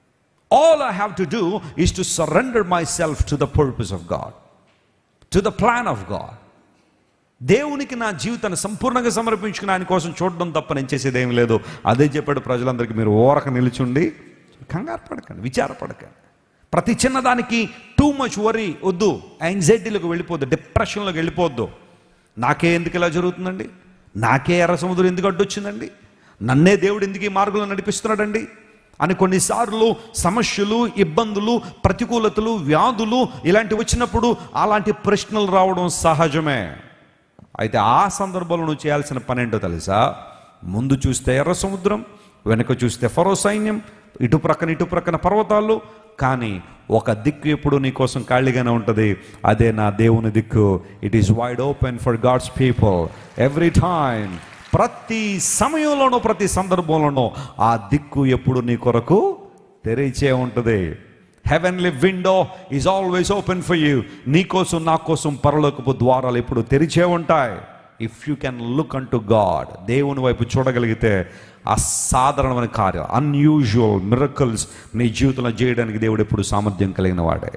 all I have to do is to surrender myself to the purpose of God to the plan of God దేవునికి నా జీవితాన్ని సంపూర్ణంగా సమర్పించుకుని ఆయన కోసం చూడడం తప్ప నేను చేసేది ఏం లేదు అదే చెప్పాడు ప్రజలందరికీ మీరు ఓరక నిలుచుండి కంగారు పడకండి విచారపడకండి ప్రతి చిన్నదానికి టూ మచ్ వరీ వద్దు యాంగ్జైటీలోకి వెళ్ళిపోద్దు డిప్రెషన్లోకి వెళ్ళిపోద్దు నాకే ఎందుకు ఇలా జరుగుతుందండి నాకే ఎర్ర సముద్రం ఎందుకు అడ్డొచ్చిందండి నన్నే దేవుడు ఎందుకు ఈ మార్గంలో నడిపిస్తున్నాడండి అని కొన్నిసార్లు సమస్యలు ఇబ్బందులు ప్రతికూలతలు వ్యాధులు ఇలాంటివి వచ్చినప్పుడు అలాంటి ప్రశ్నలు రావడం సహజమే అయితే ఆ సందర్భంలో నువ్వు చేయాల్సిన పని ఏంటో తెలుసా ముందు చూస్తే ఎర్ర సముద్రం వెనుక చూస్తే ఫరో సైన్యం ఇటు ప్రక్కన ఇటు ప్రక్కన పర్వతాలు కానీ ఒక దిక్కు ఎప్పుడు నీ కోసం ఖాళీగానే ఉంటుంది అదే నా దేవుని దిక్కు it is wide open for God's people every time ప్రతి సమయంలోనూ ప్రతి సందర్భంలోనూ ఆ దిక్కు ఎప్పుడు నీ కొరకు తెరిచే ఉంటుంది heavenly window is always open for you నీ కోసం నా కోసం పరలోకపు ద్వారాలు ఎప్పుడు తెరిచే ఉంటాయి if you can look unto God దేవుని వైపు చూడగలిగితే అసాధారణమైన కార్యం అన్యూజువల్ మిరకల్స్ నీ జీవితంలో చేయడానికి దేవుడు ఎప్పుడు సామర్థ్యం కలిగిన వాడే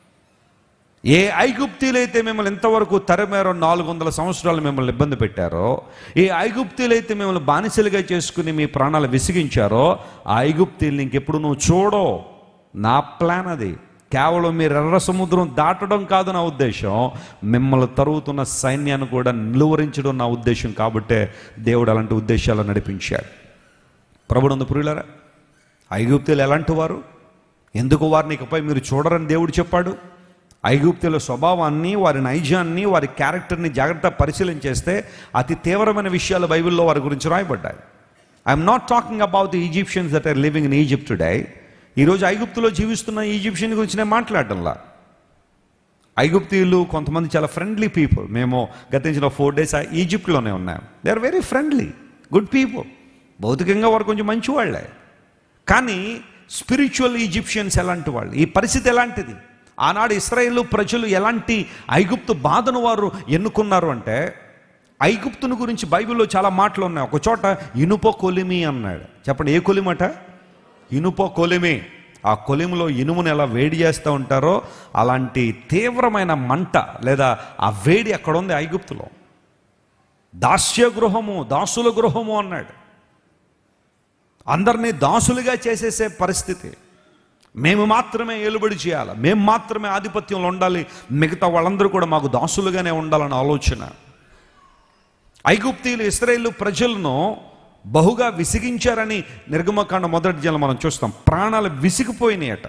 ఏ ఐగుప్తీలైతే మిమ్మల్ని ఎంతవరకు తరమేరో నాలుగు వందల సంవత్సరాలు మిమ్మల్ని ఇబ్బంది పెట్టారో ఏ ఐగుప్తీలైతే మిమ్మల్ని బానిసలుగా చేసుకుని మీ ప్రాణాలు విసిగించారో ఆ ఐగుప్తీల్ని ఇంకెప్పుడు నువ్వు చూడో నా ప్లాన్ అది కేవలం మీరు ఎర్ర సముద్రం దాటడం కాదు నా ఉద్దేశం మిమ్మల్ని తరుగుతున్న సైన్యాన్ని కూడా నిలువరించడం నా ఉద్దేశం కాబట్టే దేవుడు అలాంటి ఉద్దేశాలు నడిపించాడు ప్రభుడు పురులారా ఐగుప్తులు ఎలాంటి వారు ఎందుకు వారిని ఇకపై మీరు చూడరని దేవుడు చెప్పాడు ఐగుప్తుల స్వభావాన్ని వారి నైజాన్ని వారి క్యారెక్టర్ని జాగ్రత్త పరిశీలన చేస్తే అతి తీవ్రమైన విషయాలు బైబిల్లో వారి గురించి రాయబడ్డాయి I'm not talking about the Egyptians that are living in Egypt today ఈరోజు ఐగుప్తులో జీవిస్తున్న ఈజిప్షియన్ గురించి నేను మాట్లాడటంలా ఐగుప్తీయులు కొంతమంది చాలా ఫ్రెండ్లీ పీపుల్ మేము గతించిన ఫోర్ డేస్ ఈజిప్ట్లోనే ఉన్నాం they are very friendly good people భౌతికంగా వారు కొంచెం మంచి వాళ్ళే కానీ స్పిరిచువల్ ఈజిప్షియన్స్ ఎలాంటి వాళ్ళు ఈ పరిస్థితి ఎలాంటిది ఆనాడు ఇస్రాయేల్ ప్రజలు ఎలాంటి ఐగుప్తు బాధను వారు ఎన్నుకున్నారు అంటే ఐగుప్తుని గురించి బైబిల్లో చాలా మాటలు ఉన్నాయి ఒక చోట ఇనుప కొలిమి అన్నాడు చెప్పండి ఏ కొలిమట ఇనుప కొలిమి ఆ కొలిమిలో ఇనుమును ఎలా వేడి చేస్తూ ఉంటారో అలాంటి తీవ్రమైన మంట లేదా ఆ వేడి అక్కడ ఉంది ఐగుప్తులో దాస్య గృహము దాసుల గృహము అన్నాడు అందరినీ దాసులుగా చేసేసే పరిస్థితి మేము మాత్రమే ఏలుబడి చేయాలి మేము మాత్రమే ఆధిపత్యంలో ఉండాలి మిగతా వాళ్ళందరూ కూడా మాకు దాసులుగానే ఉండాలన్న ఆలోచన ఐగుప్తీయులు ఇస్రాయేల్ ప్రజలను బహుగా విసిగించారని నిర్గమకాండ మొదటి జనం మనం చూస్తాం ప్రాణాలు విసిగిపోయినాయట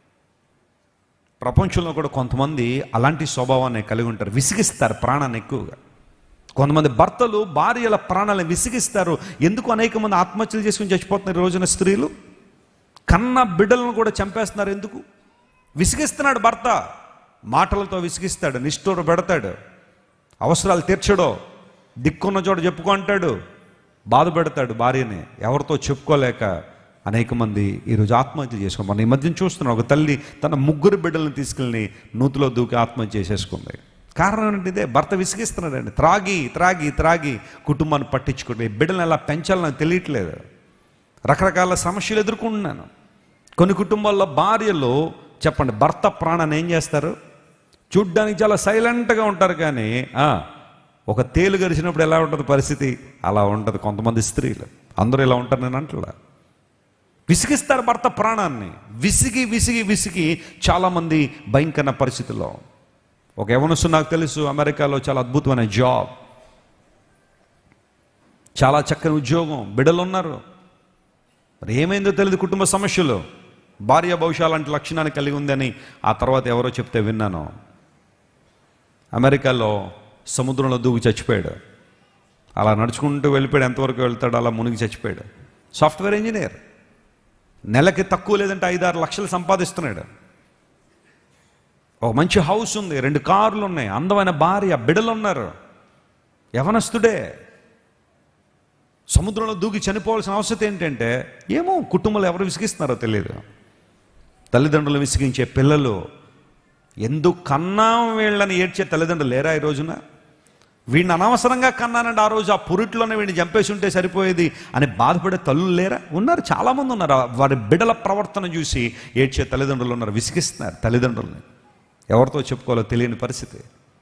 ప్రపంచంలో కూడా కొంతమంది అలాంటి స్వభావాన్ని కలిగి ఉంటారు విసిగిస్తారు ప్రాణాన్ని ఎక్కువగా కొంతమంది భర్తలు భార్యల ప్రాణాలను విసిగిస్తారు ఎందుకు అనేక మంది ఆత్మహత్యలు చేసుకుని చచ్చిపోతున్నారు ఈ రోజున స్త్రీలు కన్న బిడ్డలను కూడా చంపేస్తున్నారు ఎందుకు విసిగిస్తున్నాడు భర్త మాటలతో విసిగిస్తాడు నిష్ఠూర పెడతాడు అవసరాలు తీర్చడో దిక్కున్న చోట చెప్పుకో అంటాడు బాధ పెడతాడు భార్యని ఎవరితో చెప్పుకోలేక అనేక మంది ఈరోజు ఆత్మహత్య చేసుకో మనం ఈ మధ్యన చూస్తున్నాం ఒక తల్లి తన ముగ్గురు బిడ్డలను తీసుకెళ్ళి నూతిలో దూకి ఆత్మహత్య చేసేసుకుంది కారణం ఏంటి ఇదే భర్త విసిగిస్తున్నాడండి త్రాగి త్రాగి త్రాగి కుటుంబాన్ని పట్టించుకుంటే ఈ బిడ్డలను ఎలా పెంచాలో నాకు తెలియట్లేదు రకరకాల సమస్యలు ఎదుర్కొంటున్నాను కొన్ని కుటుంబాల్లో భార్యలు చెప్పండి భర్త ప్రాణాన్ని ఏం చేస్తారు చూడ్డానికి చాలా సైలెంట్గా ఉంటారు కానీ ఆ, ఒక తేలు గరిచినప్పుడు ఎలా ఉంటుంది పరిస్థితి అలా ఉంటుంది కొంతమంది స్త్రీలు అందరూ ఇలా ఉంటారు నేను అంటలా విసిగిస్తారు భర్త ప్రాణాన్ని విసిగి విసిగి విసిగి చాలామంది భయంకర పరిస్థితిలో ఒక యవనసు నాకు తెలుసు అమెరికాలో చాలా అద్భుతమైన జాబ్ చాలా చక్కని ఉద్యోగం బిడ్డలు ఉన్నారు మరి ఏమైందో తెలియదు కుటుంబ సమస్యలు భార్య భవిష్య లాంటి లక్షణాన్ని కలిగి ఉందని ఆ తర్వాత ఎవరో చెప్తే విన్నాను అమెరికాలో సముద్రంలో దూకి చచ్చిపోయాడు అలా నడుచుకుంటూ వెళ్ళిపోయాడు ఎంతవరకు వెళ్తాడు అలా మునిగి చచ్చిపోయాడు సాఫ్ట్వేర్ ఇంజనీర్ నెలకి తక్కువ లేదంటే ఐదారు లక్షలు సంపాదిస్తున్నాడు ఒక మంచి హౌస్ ఉంది రెండు కార్లు ఉన్నాయి అందమైన భార్య బిడ్డలు ఉన్నారు యవనస్తుడే సముద్రంలో దూకి చనిపోవాల్సిన అవసరం ఏంటంటే ఏమో కుటుంబంలో ఎవరు విసిగిస్తున్నారో తెలియదు తల్లిదండ్రులు విసిగించే పిల్లలు ఎందుకు కన్నాం వీళ్ళని ఏడ్చే తల్లిదండ్రులు లేరా ఈ రోజున వీడిని అనవసరంగా కన్నానండి ఆ రోజు ఆ పురిట్లోనే వీడిని చంపేసి ఉంటే సరిపోయేది అని బాధపడే తల్లులు లేరా ఉన్నారు చాలామంది ఉన్నారు ఆ వారి బిడ్డల ప్రవర్తన చూసి ఏడ్చే తల్లిదండ్రులు ఉన్నారు విసిగిస్తున్నారు తల్లిదండ్రులని ఎవరితో చెప్పుకోవాలో తెలియని పరిస్థితి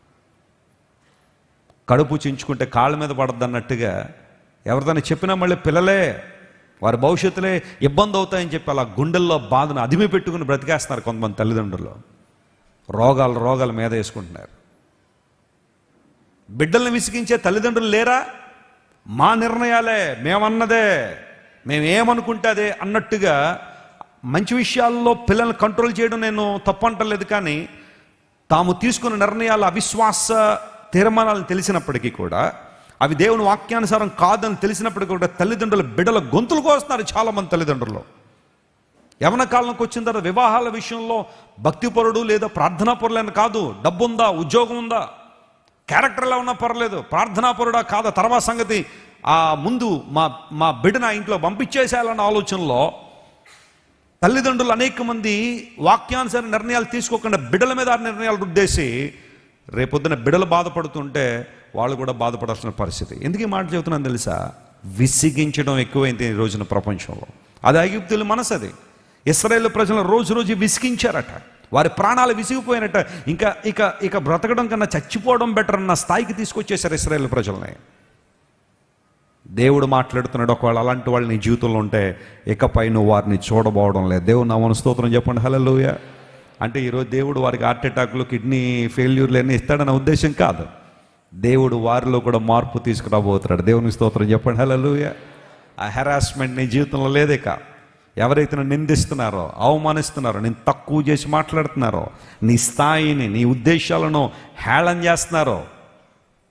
కడుపు చించుకుంటే కాళ్ళ మీద పడద్దు అన్నట్టుగా ఎవరిదైనా చెప్పినా మళ్ళీ పిల్లలే వారి భవిష్యత్తులే ఇబ్బంది అవుతాయని చెప్పి అలా గుండెల్లో బాధను అదిమి పెట్టుకుని బ్రతికేస్తున్నారు కొంతమంది తల్లిదండ్రులు రోగాలు రోగాల మీద వేసుకుంటున్నారు బిడ్డల్ని విసిగించే తల్లిదండ్రులు లేరా మా నిర్ణయాలే మేమన్నదే మేమేమనుకుంటే అదే అన్నట్టుగా మంచి విషయాల్లో పిల్లల్ని కంట్రోల్ చేయడం నేను తప్పంటలేదు కానీ తాము తీసుకున్న నిర్ణయాలు అవిశ్వాస తీర్మానాలను తెలిసినప్పటికీ కూడా అవి దేవుని వాక్యానుసారం కాదని తెలిసినప్పటికీ కూడా తల్లిదండ్రులు బిడ్డల గొంతులు కోస్తున్నారు చాలామంది తల్లిదండ్రులు యవన కాలంకి వచ్చిన తర్వాత వివాహాల విషయంలో భక్తిపరుడు లేదా ప్రార్థనాపరులని కాదు డబ్బు ఉందా ఉద్యోగం ఉందా క్యారెక్టర్ ఎలా ఉన్నా పర్లేదు ప్రార్థనాపరుడా కాదా తర్వాత సంగతి ఆ ముందు మా మా బిడ్డన ఇంట్లో పంపించేసేయాలన్న ఆలోచనలో తల్లిదండ్రులు అనేక మంది వాక్యానుసార నిర్ణయాలు తీసుకోకుండా బిడ్డల మీద ఆ నిర్ణయాలు రుద్దేసి రేపొద్దున బిడ్డలు బాధపడుతుంటే వాళ్ళు కూడా బాధపడాల్సిన పరిస్థితి ఎందుకు ఈ మాట చెబుతున్నాను తెలుసా విసిగించడం ఎక్కువైంది ఈ రోజున ప్రపంచంలో అది ఐగుప్తుల మనసు అది ఇస్రాయేల్ ప్రజలను రోజు రోజు విసిగించారట వారి ప్రాణాలు విసిగిపోయినట్ట ఇంకా ఇక ఇక బ్రతకడం కన్నా చచ్చిపోవడం బెటర్ అన్న స్థాయికి తీసుకొచ్చేసారు ఇస్రాయేల్ ప్రజల్ని దేవుడు మాట్లాడుతున్నాడు ఒకవేళ అలాంటి వాళ్ళు నీ జీవితంలో ఉంటే ఇకపై నువ్వు వారిని చూడబోవడం లేదు దేవుడు నా మన స్తోత్రం చెప్పండి హలోయ అంటే ఈరోజు దేవుడు వారికి హార్ట్ అటాక్లు కిడ్నీ ఫెయిల్యూర్లు అన్నీ ఇస్తాడన్న ఉద్దేశం కాదు దేవుడు వారిలో కూడా మార్పు తీసుకురాబోతున్నాడు దేవుని స్తోత్రం చెప్పండి హలోయ ఆ హెరాస్మెంట్ నీ జీవితంలో లేదేక ఎవరైతే నన్ను నిందిస్తున్నారో అవమానిస్తున్నారో నేను తక్కువ చేసి మాట్లాడుతున్నారో నీ స్థాయిని నీ ఉద్దేశాలను హేళన చేస్తున్నారో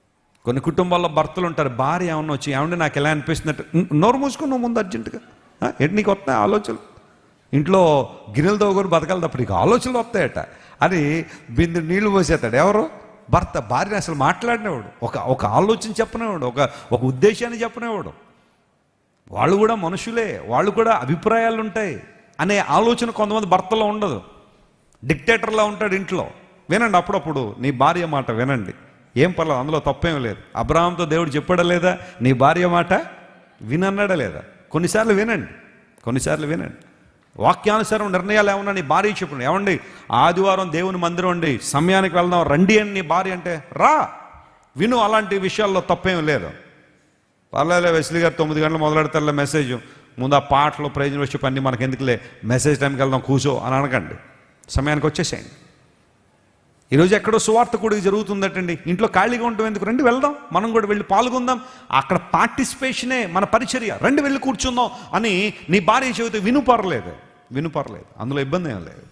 కొన్ని కుటుంబాల్లో భర్తలు ఉంటారు భార్య ఏమన్నా వచ్చి ఏమంటే నాకు ఎలా అనిపిస్తున్నట్టు "ఉం, నోరు మూసుకుని నువ్వు ముందు అర్జెంటుగా ఆ, ఏంటి నీకు వస్తున్నాయి ఆలోచనలు ఇంట్లో గిన్నెలు తోగుని బతకాలి తప్ప నీకు ఆలోచనలు వస్తాయట అని బిందు నీళ్లు పోసేస్తాడు ఎవరు భర్త భార్యని అసలు మాట్లాడినవాడు ఒక ఒక ఆలోచన చెప్పనేవాడు ఒక ఒక ఉద్దేశాన్ని చెప్పనేవాడు వాళ్ళు కూడా మనుషులే వాళ్ళు కూడా అభిప్రాయాలు ఉంటాయి అనే ఆలోచన కొంతమంది భర్తలో ఉండదు డిక్టేటర్లా ఉంటాడు ఇంట్లో వినండి అప్పుడప్పుడు నీ భార్య మాట వినండి ఏం పర్లేదు అందులో తప్పేం లేదు అబ్రాహాంతో దేవుడు చెప్పాడా లేదా నీ భార్య మాట వినన్నాడా లేదా కొన్నిసార్లు వినండి కొన్నిసార్లు వినండి వాక్యానుసారం నిర్ణయాలు ఏమన్నా నీ భార్య చెప్పండి ఏమండి ఆదివారం దేవుని మందిరం అండి సమయానికి వెళ్దాం రండి అని నీ భార్య అంటే రా విను అలాంటి విషయాల్లో తప్పేం లేదు పర్లేదు వెస్లీ గారు తొమ్మిది గంటలు మొదలెడతారులే మెసేజ్ ముందు ఆ పాటలు ప్రయోజనం వచ్చే పని మనకి ఎందుకులే మెసేజ్ టైంకి వెళ్దాం కూర్చో అని అనకండి సమయానికి వచ్చేసేయండి ఈరోజు ఎక్కడో సువార్త కూడా జరుగుతుందటండి ఇంట్లో ఖాళీగా ఉంటాం ఎందుకు రండి వెళ్దాం మనం కూడా వెళ్ళి పాల్గొందాం అక్కడ పార్టిసిపేషనే మన పరిచర్య రండి వెళ్ళి కూర్చుందాం అని నీ భార్య చెబితే విను పర్లేదు విను పర్లేదు అందులో ఇబ్బంది ఏం లేదు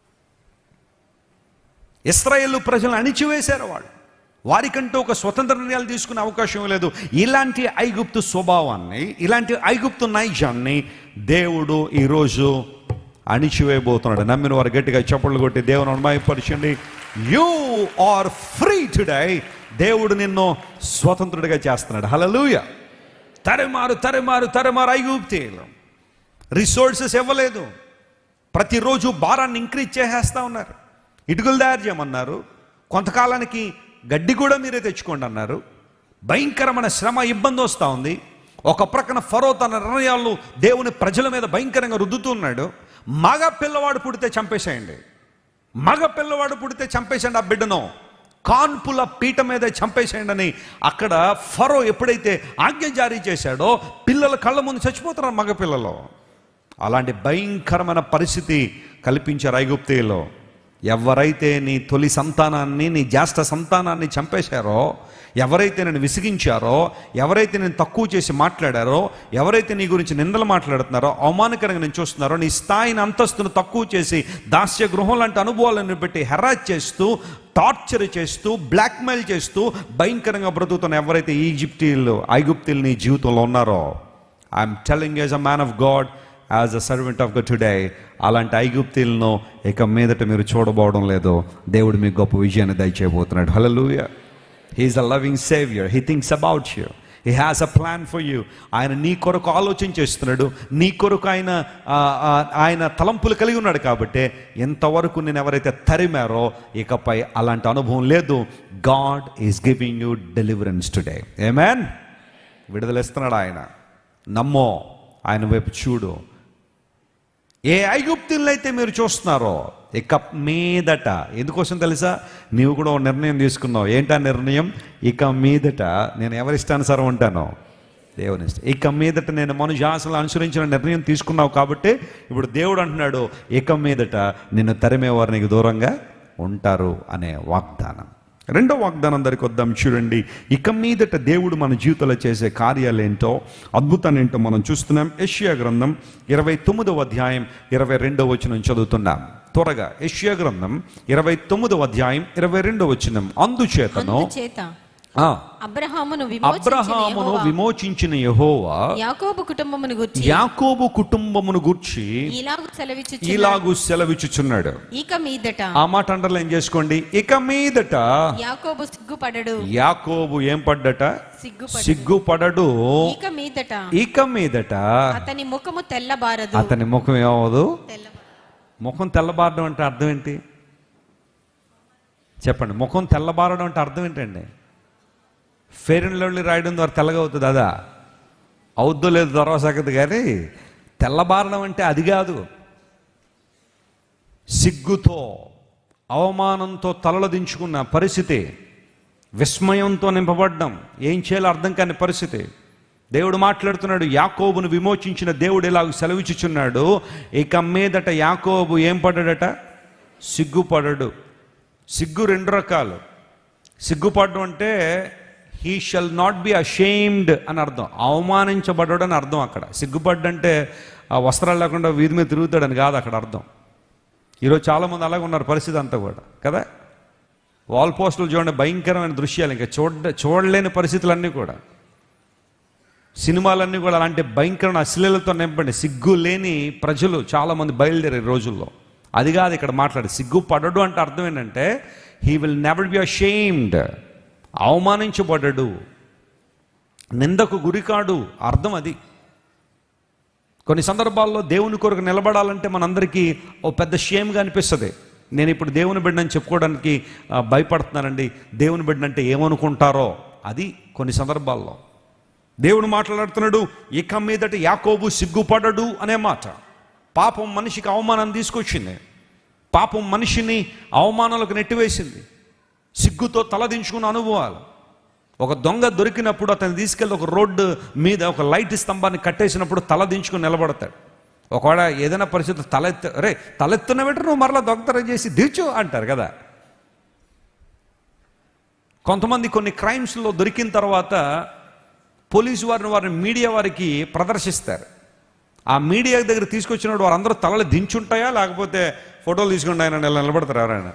ఇస్రాయేల్ ప్రజలను అణిచివేశారు వాళ్ళు వారికంటూ ఒక స్వతంత్ర నిర్ణయాలు తీసుకునే అవకాశం లేదు ఇలాంటి ఐగుప్తు స్వభావాన్ని ఇలాంటి ఐగుప్తు నైజాన్ని దేవుడు ఈరోజు అణిచివేయబోతున్నాడు నమ్మిన వారు గట్టిగా చప్పట్లు కొట్టి దేవుని అనుమాయపరచండి యూ ఆర్ ఫ్రీ టుడే దేవుడు నిన్ను స్వతంత్రుడిగా చేస్తున్నాడు హలలుయ తరమారు తరమారు తరమారు ఐగుప్తీయులు రిసోర్సెస్ ఇవ్వలేదు ప్రతిరోజు భారాన్ని ఇంక్రీజ్ చేసేస్తా ఉన్నారు ఇటుకలు తయారు చేయమన్నారు కొంతకాలానికి గడ్డి కూడా మీరే తెచ్చుకోండి అన్నారు భయంకరమైన శ్రమ ఇబ్బంది వస్తూ ఉంది ఒక ప్రక్కన ఫరో తన నిర్ణయాలు దేవుని ప్రజల మీద భయంకరంగా రుద్దుతున్నాడు మగ పిల్లవాడు పుడితే చంపేసేయండి మగ పిల్లవాడు పుడితే చంపేసేయండి ఆ బిడ్డను కాన్పుల పీట మీద చంపేసేయండి అని అక్కడ ఫరో ఎప్పుడైతే ఆజ్ఞ జారీ చేశాడో పిల్లల కళ్ళ ముందు చచ్చిపోతున్నారు మగ పిల్లలు అలాంటి భయంకరమైన పరిస్థితి కల్పించారు ఐగుప్తీలో ఎవరైతే నీ తొలి సంతానాన్ని నీ జ్యేష్ఠ సంతానాన్ని చంపేశారో ఎవరైతే నేను విసిగించారో ఎవరైతే నేను తక్కువ చేసి మాట్లాడారో ఎవరైతే నీ గురించి నిందలు మాట్లాడుతున్నారో అవమానకరంగా నేను చూస్తున్నారో నీ స్థాయిని అంతస్తును తక్కువ చేసి దాస్య గృహం లాంటి అనుభవాలను పెట్టి హెరాజ్ చేస్తూ టార్చర్ చేస్తూ బ్లాక్మెయిల్ చేస్తూ భయంకరంగా బ్రతుకుతున్న ఎవరైతే ఈజిప్టీలు ఐగుప్తీలు నీ జీవితంలో ఉన్నారో I'm telling as a man of God as a servant of God today అలాంటి ఐగుప్తీలను ఇక మీదట మీరు చూడబోవడం లేదు దేవుడు మీకు గొప్ప విజయాన్ని దయచేయబోతున్నాడు హలలుయ he is a loving saviour he thinks about you he has a plan for you ఆయన నీ కొరకు ఆలోచన చేస్తున్నాడు నీ కొరకు ఆయన ఆ, ఆ, ఆయన తలంపులు కలిగి ఉన్నాడు కాబట్టి ఇంతవరకు నేను ఎవరైతే తరిమారో ఇకపై అలాంటి అనుభవం లేదు God is giving you deliverance today amen విడుదలిస్తున్నాడు ఆయన నమ్మో ఆయన వైపు చూడు ఏ ఐగుప్తులను అయితే మీరు చూస్తున్నారో ఇక మీదట ఎందుకోసం తెలుసా నీవు కూడా ఒక నిర్ణయం తీసుకున్నావు ఏంటా నిర్ణయం ఇక మీదట నేను ఎవరిష్టానుసారం ఉంటాను దేవుని ఇష్టం ఇక మీదట నేను మనుజాసలు అనుసరించిన నిర్ణయం తీసుకున్నావు కాబట్టి ఇప్పుడు దేవుడు అంటున్నాడు ఇక మీదట నిన్ను తరిమేవారు నీకు దూరంగా ఉంటారు అనే వాగ్దానం రెండో వాగ్దానం దగ్గరికి వద్దాం చూడండి ఇక మీదట దేవుడు మన జీవితంలో చేసే కార్యాలు ఏంటో అద్భుతాన్ని ఏంటో మనం చూస్తున్నాం యష్యా గ్రంథం ఇరవై తొమ్మిదవ అధ్యాయం ఇరవై రెండవ వచనం చదువుతున్నాం త్వరగా యష్యా గ్రంథం ఇరవై తొమ్మిదవ అధ్యాయం ఇరవై రెండవ వచనం అందుచేతను చేత ఆ, అబ్రహామును అబ్రహామును విమోచించిన యెహోవా యాకోబు కుటుంబమును గుర్చి యాకోబు కుటుంబమును గూర్చి ఇలాగు సెలవిచ్చు ఇలాగు సెలవిచ్చుచున్నాడు ఇక మీదట ఆ మాట అండర్లైన్ చేసుకోండి ఇక మీదట యాకోబు సిగ్గుపడడు యాకోబు ఏం పడ్డట సిగ్గుపడడు సిగ్గుపడడు ఇక మీదట ఇక మీదట అతని ముఖము తెల్లబారదు అతని ముఖం ఏమవదు తెల్ల- ముఖం తెల్లబారడం అంటే అర్థం ఏంటి చెప్పండి ముఖం తెల్లబారడం అంటే అర్థం ఏంటండి ఫెయిర్ అండ్ లవ్లీ రాయడం ద్వారా తెల్లగా అవుతుంది అదా అవుద్దో లేదు తర్వాత సంగతి కానీ తెల్లబారడం అంటే అది కాదు సిగ్గుతో అవమానంతో తలలు దించుకున్న పరిస్థితి విస్మయంతో నింపబడ్డం ఏం చేయాలో అర్థం కాని పరిస్థితి దేవుడు మాట్లాడుతున్నాడు యాకోబును విమోచించిన దేవుడు ఇలాగ సెలవిచ్చుచున్నాడు ఇక మీదట యాకోబు ఏం పడ్డాడట సిగ్గుపడడు సిగ్గు రెండు రకాలు సిగ్గుపడడం అంటే he shall not be ashamed అని అర్థం అవమానించబడ్డాడు అని అర్థం అక్కడ సిగ్గుపడ్డంటే ఆ వస్త్రాలు లేకుండా వీధి మీద తిరుగుతాడని కాదు అక్కడ అర్థం ఈరోజు చాలామంది అలాగే ఉన్నారు పరిస్థితి అంతా కూడా కదా వాల్ పోస్టులు చూడండి భయంకరమైన దృశ్యాలు ఇంకా చూడ చూడలేని పరిస్థితులన్నీ కూడా సినిమాలన్నీ కూడా అలాంటి భయంకరమైన అశ్లీలతో నింపండి సిగ్గు లేని ప్రజలు చాలామంది బయలుదేరే రోజుల్లో అది కాదు ఇక్కడ మాట్లాడి సిగ్గు పడడు అంటే అర్థం ఏంటంటే he will never be ashamed అవమానించబడడు నిందకు గురికాడు అర్థం అది కొన్ని సందర్భాల్లో దేవుని కొరకు నిలబడాలంటే మనందరికీ ఓ పెద్ద షేమ్గా అనిపిస్తుంది నేను ఇప్పుడు దేవుని బిడ్డని చెప్పుకోవడానికి ఆ, భయపడుతున్నానండి దేవుని బిడ్డంటే ఏమనుకుంటారో అది కొన్ని సందర్భాల్లో దేవుడు మాట్లాడుతున్నాడు ఇక మీదట యాకోబు సిగ్గుపడడు అనే మాట పాపం మనిషికి అవమానం తీసుకొచ్చింది పాపం మనిషిని అవమానాలకు నెట్టివేసింది సిగ్గుతో తలదించుకున్న అనుభవాలు ఒక దొంగ దొరికినప్పుడు అతను తీసుకెళ్ళి ఒక రోడ్డు మీద ఒక లైట్ స్తంభాన్ని కట్టేసినప్పుడు తల దించుకుని నిలబడతాడు ఒకవేళ ఏదైనా పరిస్థితి తలెత్త రే తలెత్తున పెట్టి నువ్వు మరలా దొంగతనం చేసి దించు అంటారు కదా కొంతమంది కొన్ని క్రైమ్స్లో దొరికిన తర్వాత పోలీసు వారిని వారిని మీడియా వారికి ప్రదర్శిస్తారు ఆ మీడియా దగ్గర తీసుకొచ్చినప్పుడు వారందరూ తలలు దించుంటాయా లేకపోతే ఫోటోలు తీసుకుంటే ఆయన ఇలా నిలబడతారు ఎవరైనా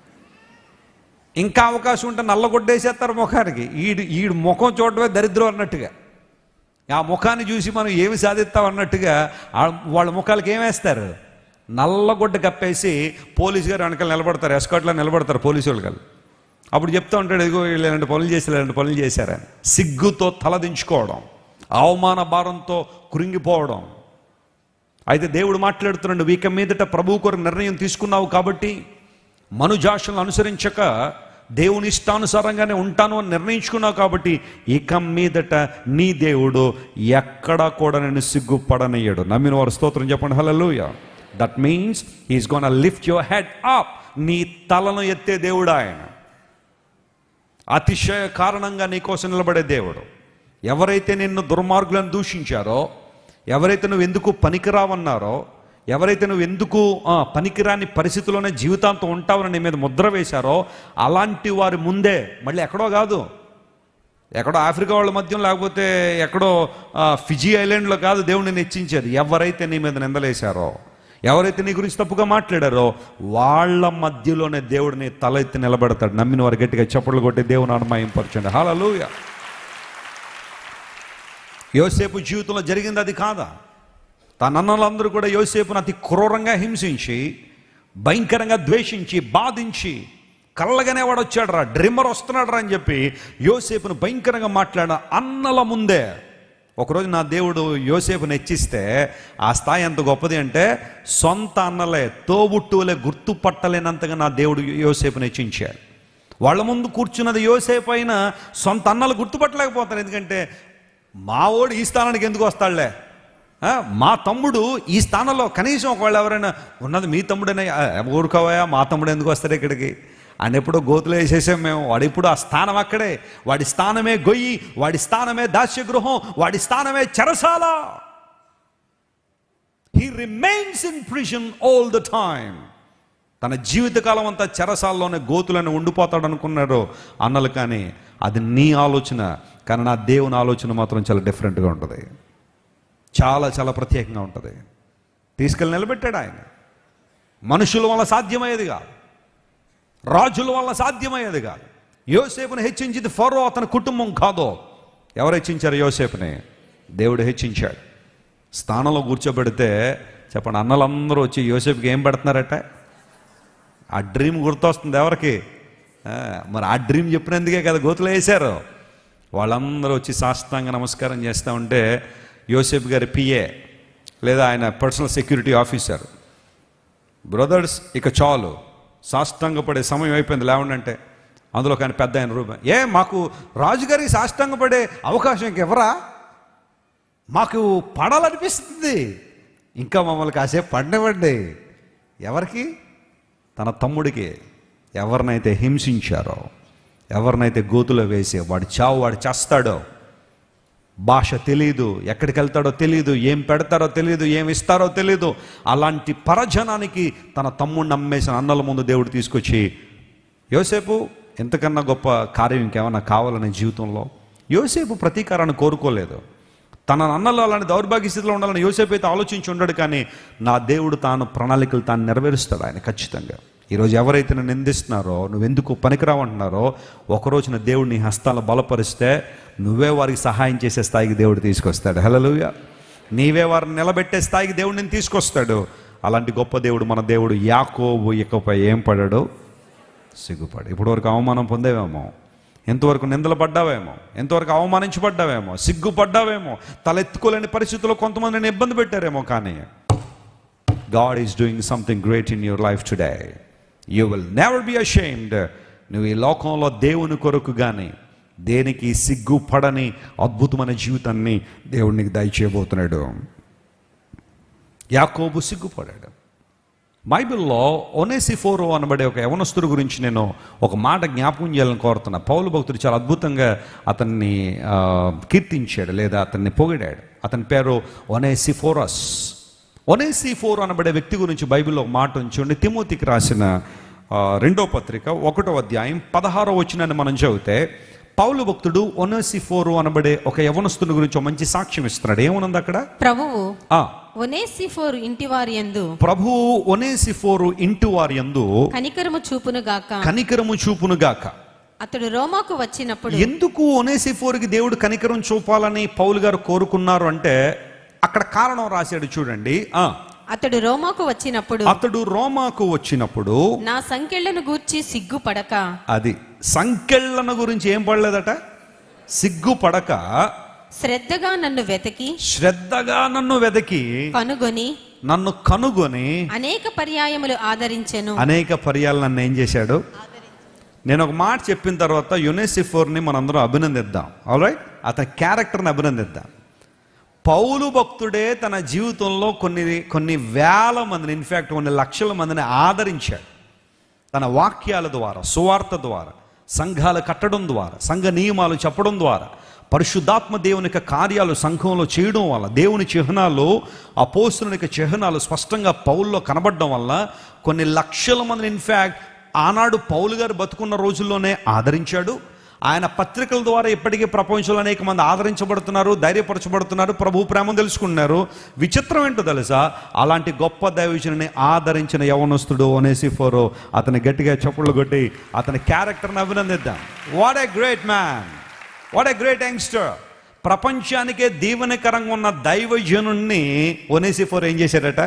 ఇంకా అవకాశం ఉంటే నల్లగొడ్డేసేస్తారు ముఖానికి ఈడు ఈడు ముఖం చూడటమే దరిద్రం అన్నట్టుగా ఆ ముఖాన్ని చూసి మనం ఏమి సాధిస్తాం అన్నట్టుగా ఆ- వాళ్ళ ముఖాలకి ఏమేస్తారు నల్లగొడ్డ కప్పేసి పోలీసు గారు వెనకాల నిలబడతారు ఎస్కాట్లో నిలబడతారు పోలీసు వాళ్ళు కాదు. అప్పుడు చెప్తా ఉంటాడు ఇదిగో వీళ్ళు ఇలాంటి పనులు చేశారు ఇలాంటి పనులు చేశారని సిగ్గుతో తలదించుకోవడం అవమాన భారంతో కృంగిపోవడం అయితే దేవుడు మాట్లాడుతున్నాడు వీక మీదట ప్రభు కొరకు నిర్ణయం తీసుకున్నావు కాబట్టి మనుజాషలను అనుసరించక దేవుని ఇష్టానుసారంగానే ఉంటాను అని నిర్ణయించుకున్నావు కాబట్టి ఇక మీదట నీ దేవుడు ఎక్కడా కూడా నేను సిగ్గుపడనయ్యాడు నమ్మిన వారు స్తోత్రం చెప్పండి హల్లెలూయా that means is gonna lift your head up నీ తలను ఎత్తే దేవుడు ఆయన అతిశయ కారణంగా నీకోసం నిలబడే దేవుడు ఎవరైతే నిన్ను దుర్మార్గులను దూషించారో ఎవరైతే నువ్వు ఎందుకు పనికిరావన్నారో ఎవరైతే నువ్వు ఎందుకు ఆ, పనికిరాని పరిస్థితిలోనే జీవితాంతం ఉంటావని నీ మీద ముద్ర వేశారో అలాంటి వారి ముందే మళ్ళీ ఎక్కడో కాదు ఎక్కడో ఆఫ్రికా వాళ్ళ మధ్యం లేకపోతే ఎక్కడో ఆ, ఫిజీ ఐలాండ్లో కాదు దేవుడిని హెచ్చించేది ఎవరైతే నీ మీద నిందలేశారో ఎవరైతే నీ గురించి తప్పుగా మాట్లాడారో వాళ్ళ మధ్యలోనే దేవుడిని తల ఎత్తి నిలబెడతాడు నమ్మిన వారు గట్టిగా చప్పట్లు కొట్టి దేవుని అనుమాయింపరచండి హల్లెలూయా యోసేపు జీవితంలో జరిగింది అది కాదా తన అన్నలందరూ కూడా యోసేపును అతి క్రూరంగా హింసించి భయంకరంగా ద్వేషించి బాధించి కళ్ళగానే వాడు వచ్చాడు రా డ్రిమ్మర్ వస్తున్నాడు రా అని చెప్పి యోసేపును భయంకరంగా మాట్లాడిన అన్నల ముందే ఒకరోజు నా దేవుడు యోసేపును హెచ్చిస్తే ఆ స్థాయి ఎంత గొప్పది అంటే సొంత అన్నలే తోబుట్టువులే గుర్తుపట్టలేనంతగా నా దేవుడు యోసేపును హెచ్చించాడు వాళ్ళ ముందు కూర్చున్నది యోసేపు అయినా సొంత అన్నలు గుర్తుపట్టలేకపోతారు ఎందుకంటే మావోడు ఈ స్థానానికి ఎందుకు వస్తాడులే ఆ, మా తమ్ముడు ఈ స్థానంలో కనీసం ఒకవేళ ఎవరైనా ఉన్నది మీ తమ్ముడనే ఆ, ఊరుకోవయా మా తమ్ముడు ఎందుకు వస్తాడు ఇక్కడికి అని ఎప్పుడో గోతులు వేసేసాం మేము వాడు ఇప్పుడు ఆ స్థానం అక్కడే వాడి స్థానమే గొయ్యి వాడి స్థానమే దాస్యగృహం వాడి స్థానమే చెరసాల he remains in prison all the time తన జీవితకాలం అంతా చెరసాల్లోనే గోతులను ఉండిపోతాడు అనుకున్నారు అన్నలు కానీ అది నీ ఆలోచన కానీ నా దేవుని ఆలోచన మాత్రం చాలా డిఫరెంట్గా ఉంటుంది చాలా చాలా ప్రత్యేకంగా ఉంటుంది తీసుకెళ్ళి నిలబెట్టాడు ఆయన మనుషుల వల్ల సాధ్యమయ్యేది కాదు రాజుల వల్ల సాధ్యమయ్యేది కాదు యోసేపుని హెచ్చించింది ఫరో అతని కుటుంబం కాదో ఎవరు హెచ్చించారు యోసేపుని దేవుడు హెచ్చించాడు స్థానంలో కూర్చోబెడితే చెప్పండి అన్నలందరూ వచ్చి యోసేపుకి ఏం పెడుతున్నారట ఆ డ్రీమ్ గుర్తొస్తుంది ఎవరికి ఆ, మరి ఆ డ్రీమ్ చెప్పినందుకే కదా గోతులు వేశారు వాళ్ళందరూ వచ్చి సాష్టాంగ నమస్కారం చేస్తూ ఉంటే యోసేపు గారి పిఏ లేదా ఆయన పర్సనల్ సెక్యూరిటీ ఆఫీసర్ బ్రదర్స్ ఇక చాలు సాష్టాంగపడే సమయం అయిపోయింది లేవండి అంటే అందులో కానీ పెద్ద ఆయన రూపం ఏ మాకు రాజుగారికి సాష్టాంగపడే అవకాశం ఇంకెవరా మాకు పడాలనిపిస్తుంది ఇంకా మమ్మల్ని కాసేపు పడినవ్వండి ఎవరికి తన తమ్ముడికి ఎవరినైతే హింసించారో ఎవరినైతే గోతులో వేసి వాడి చావు వాడు చేస్తాడో భాష తెలియదు ఎక్కడికి వెళ్తాడో తెలియదు ఏం పెడతారో తెలియదు ఏం ఇస్తారో తెలియదు అలాంటి పరజనానికి తన తమ్ముడిని అమ్మేసిన అన్నల ముందు దేవుడు తీసుకొచ్చి యోసేపు ఎంతకన్నా గొప్ప కార్యం ఇంకేమన్నా కావాలనే జీవితంలో యోసేపు ప్రతీకారాన్ని కోరుకోలేదు తన అన్నలు అలాంటి దౌర్భాగ్య స్థితిలో ఉండాలని యోసేపు అయితే ఆలోచించి ఉండడు కానీ నా దేవుడు తాను ప్రణాళికలు తాను నెరవేరుస్తాడు ఆయన ఖచ్చితంగా ఈరోజు ఎవరైతే నన్ను నిందిస్తున్నారో నువ్వెందుకు పనికిరావంటున్నారో ఒకరోజున దేవుడు నీ హస్తాల బలపరిస్తే నువ్వే వారికి సహాయం చేసే స్థాయికి దేవుడు తీసుకొస్తాడు హల్లెలూయా నీవే వారిని నిలబెట్టే స్థాయికి దేవుడు నేను తీసుకొస్తాడు అలాంటి గొప్ప దేవుడు మన దేవుడు యాకోబు ఇకపై ఏం పడాడు సిగ్గుపడి ఇప్పటివరకు అవమానం పొందేవేమో ఎంతవరకు నిందలు పడ్డావేమో ఎంతవరకు అవమానించబడ్డావేమో సిగ్గుపడ్డావేమో తలెత్తుకోలేని పరిస్థితుల్లో కొంతమందిని ఇబ్బంది పెట్టారేమో కానీ God is doing something great in your life today you will never be ashamed నువ్వు ఈ లోకంలో దేవుని కొరకు కానీ దేనికి సిగ్గుపడని అద్భుతమైన జీవితాన్ని దేవుడు నీకు దయచేయబోతున్నాడు యాకోబు సిగ్గుపడాడు బైబిల్లో ఒనేసిఫోరో అనబడే ఒక యవనస్తుడి గురించి నేను ఒక మాట జ్ఞాపకం చేయాలని కోరుతున్నా పౌలు భక్తుడు చాలా అద్భుతంగా అతన్ని ఆ, కీర్తించాడు లేదా అతన్ని పొగిడాడు అతని పేరు ఒనేసిఫోరస్ ఒనేసిఫోర్ అనబడే వ్యక్తి గురించి బైబిల్లో ఒక మాట ఉంచండి తిమోతికి రాసిన ఆ, రెండో పత్రిక ఒకటో అధ్యాయం పదహారో వచ్చినని మనం చదివితే పౌలు భక్తుడు ఒనేసిఫోరు అనబడే ఒక యవనస్తుని గురించి ఒక మంచి సాక్ష్యం ఇస్తున్నాడు ఏమనుంది అక్కడ ప్రభువు ఆ ఒనేసిఫోరు ఇంటి వారి యందు ప్రభువు ఒనేసిఫోరు ఇంటి వారి యందు కనికరము చూపును గాక కనికరము చూపునుగాక అతడు రోమాకు వచ్చినప్పుడు ఎందుకు ఒనేసిఫోర్కి దేవుడు కనికరం చూపాలని పౌలు గారు కోరుకున్నారు అంటే అక్కడ కారణం రాశాడు చూడండి ఆ అతడు రోమాకు వచ్చినప్పుడు అతడు రోమాకు వచ్చినప్పుడు నా సంఖ్యలను గూర్చి సిగ్గుపడక అది సంకెళ్ళన గురించి ఏం పడలేదట సిగ్గుపడక శ్రద్ధగా నన్ను వెతకి శ్రద్ధగా నన్ను వెదకి కనుగొని నన్ను కనుగొని అనేక పర్యాయములు ఆదరించెను అనేక పర్యాలు నన్ను ఏం చేశాడు నేను ఒక మాట చెప్పిన తర్వాత యునెసిఫోర్ని మనందరం అభినందిద్దాం ఆల్రైట్ అతని క్యారెక్టర్ని అభినందిద్దాం పౌలు భక్తుడే తన జీవితంలో కొన్ని కొన్ని వేల మందిని ఇన్ఫ్యాక్ట్ కొన్ని లక్షల మందిని ఆదరించాడు తన వాక్యాల ద్వారా సువార్త ద్వారా సంఘాలు కట్టడం ద్వారా సంఘ నియమాలు చెప్పడం ద్వారా పరిశుద్ధాత్మ దేవుని యొక్క కార్యాలు సంఘంలో చేయడం వల్ల దేవుని చిహ్నాలు అపోస్తుని యొక్క చిహ్నాలు స్పష్టంగా పౌల్లో కనబడడం వల్ల కొన్ని లక్షల మందిని ఇన్ఫ్యాక్ట్ ఆనాడు పౌలు గారు బతుకున్న రోజుల్లోనే ఆదరించాడు ఆయన పత్రికల ద్వారా ఇప్పటికీ ప్రపంచంలో అనేక మంది ఆదరించబడుతున్నారు ధైర్యపరచబడుతున్నారు ప్రభు ప్రేమను తెలుసుకున్నారు విచిత్రం ఏంటో తెలుసా అలాంటి గొప్ప దైవజనుని ఆదరించిన యవనస్తుడు ఒనేసిఫోరో అతని గట్టిగా చప్పుళ్ళు కొట్టి అతని క్యారెక్టర్ని అభినందిద్దాం what a great man what a great youngster ప్రపంచానికే దీవెనకరంగా ఉన్న దైవజనుణ్ణి ఒనేసిఫోర్ ఏం చేశారట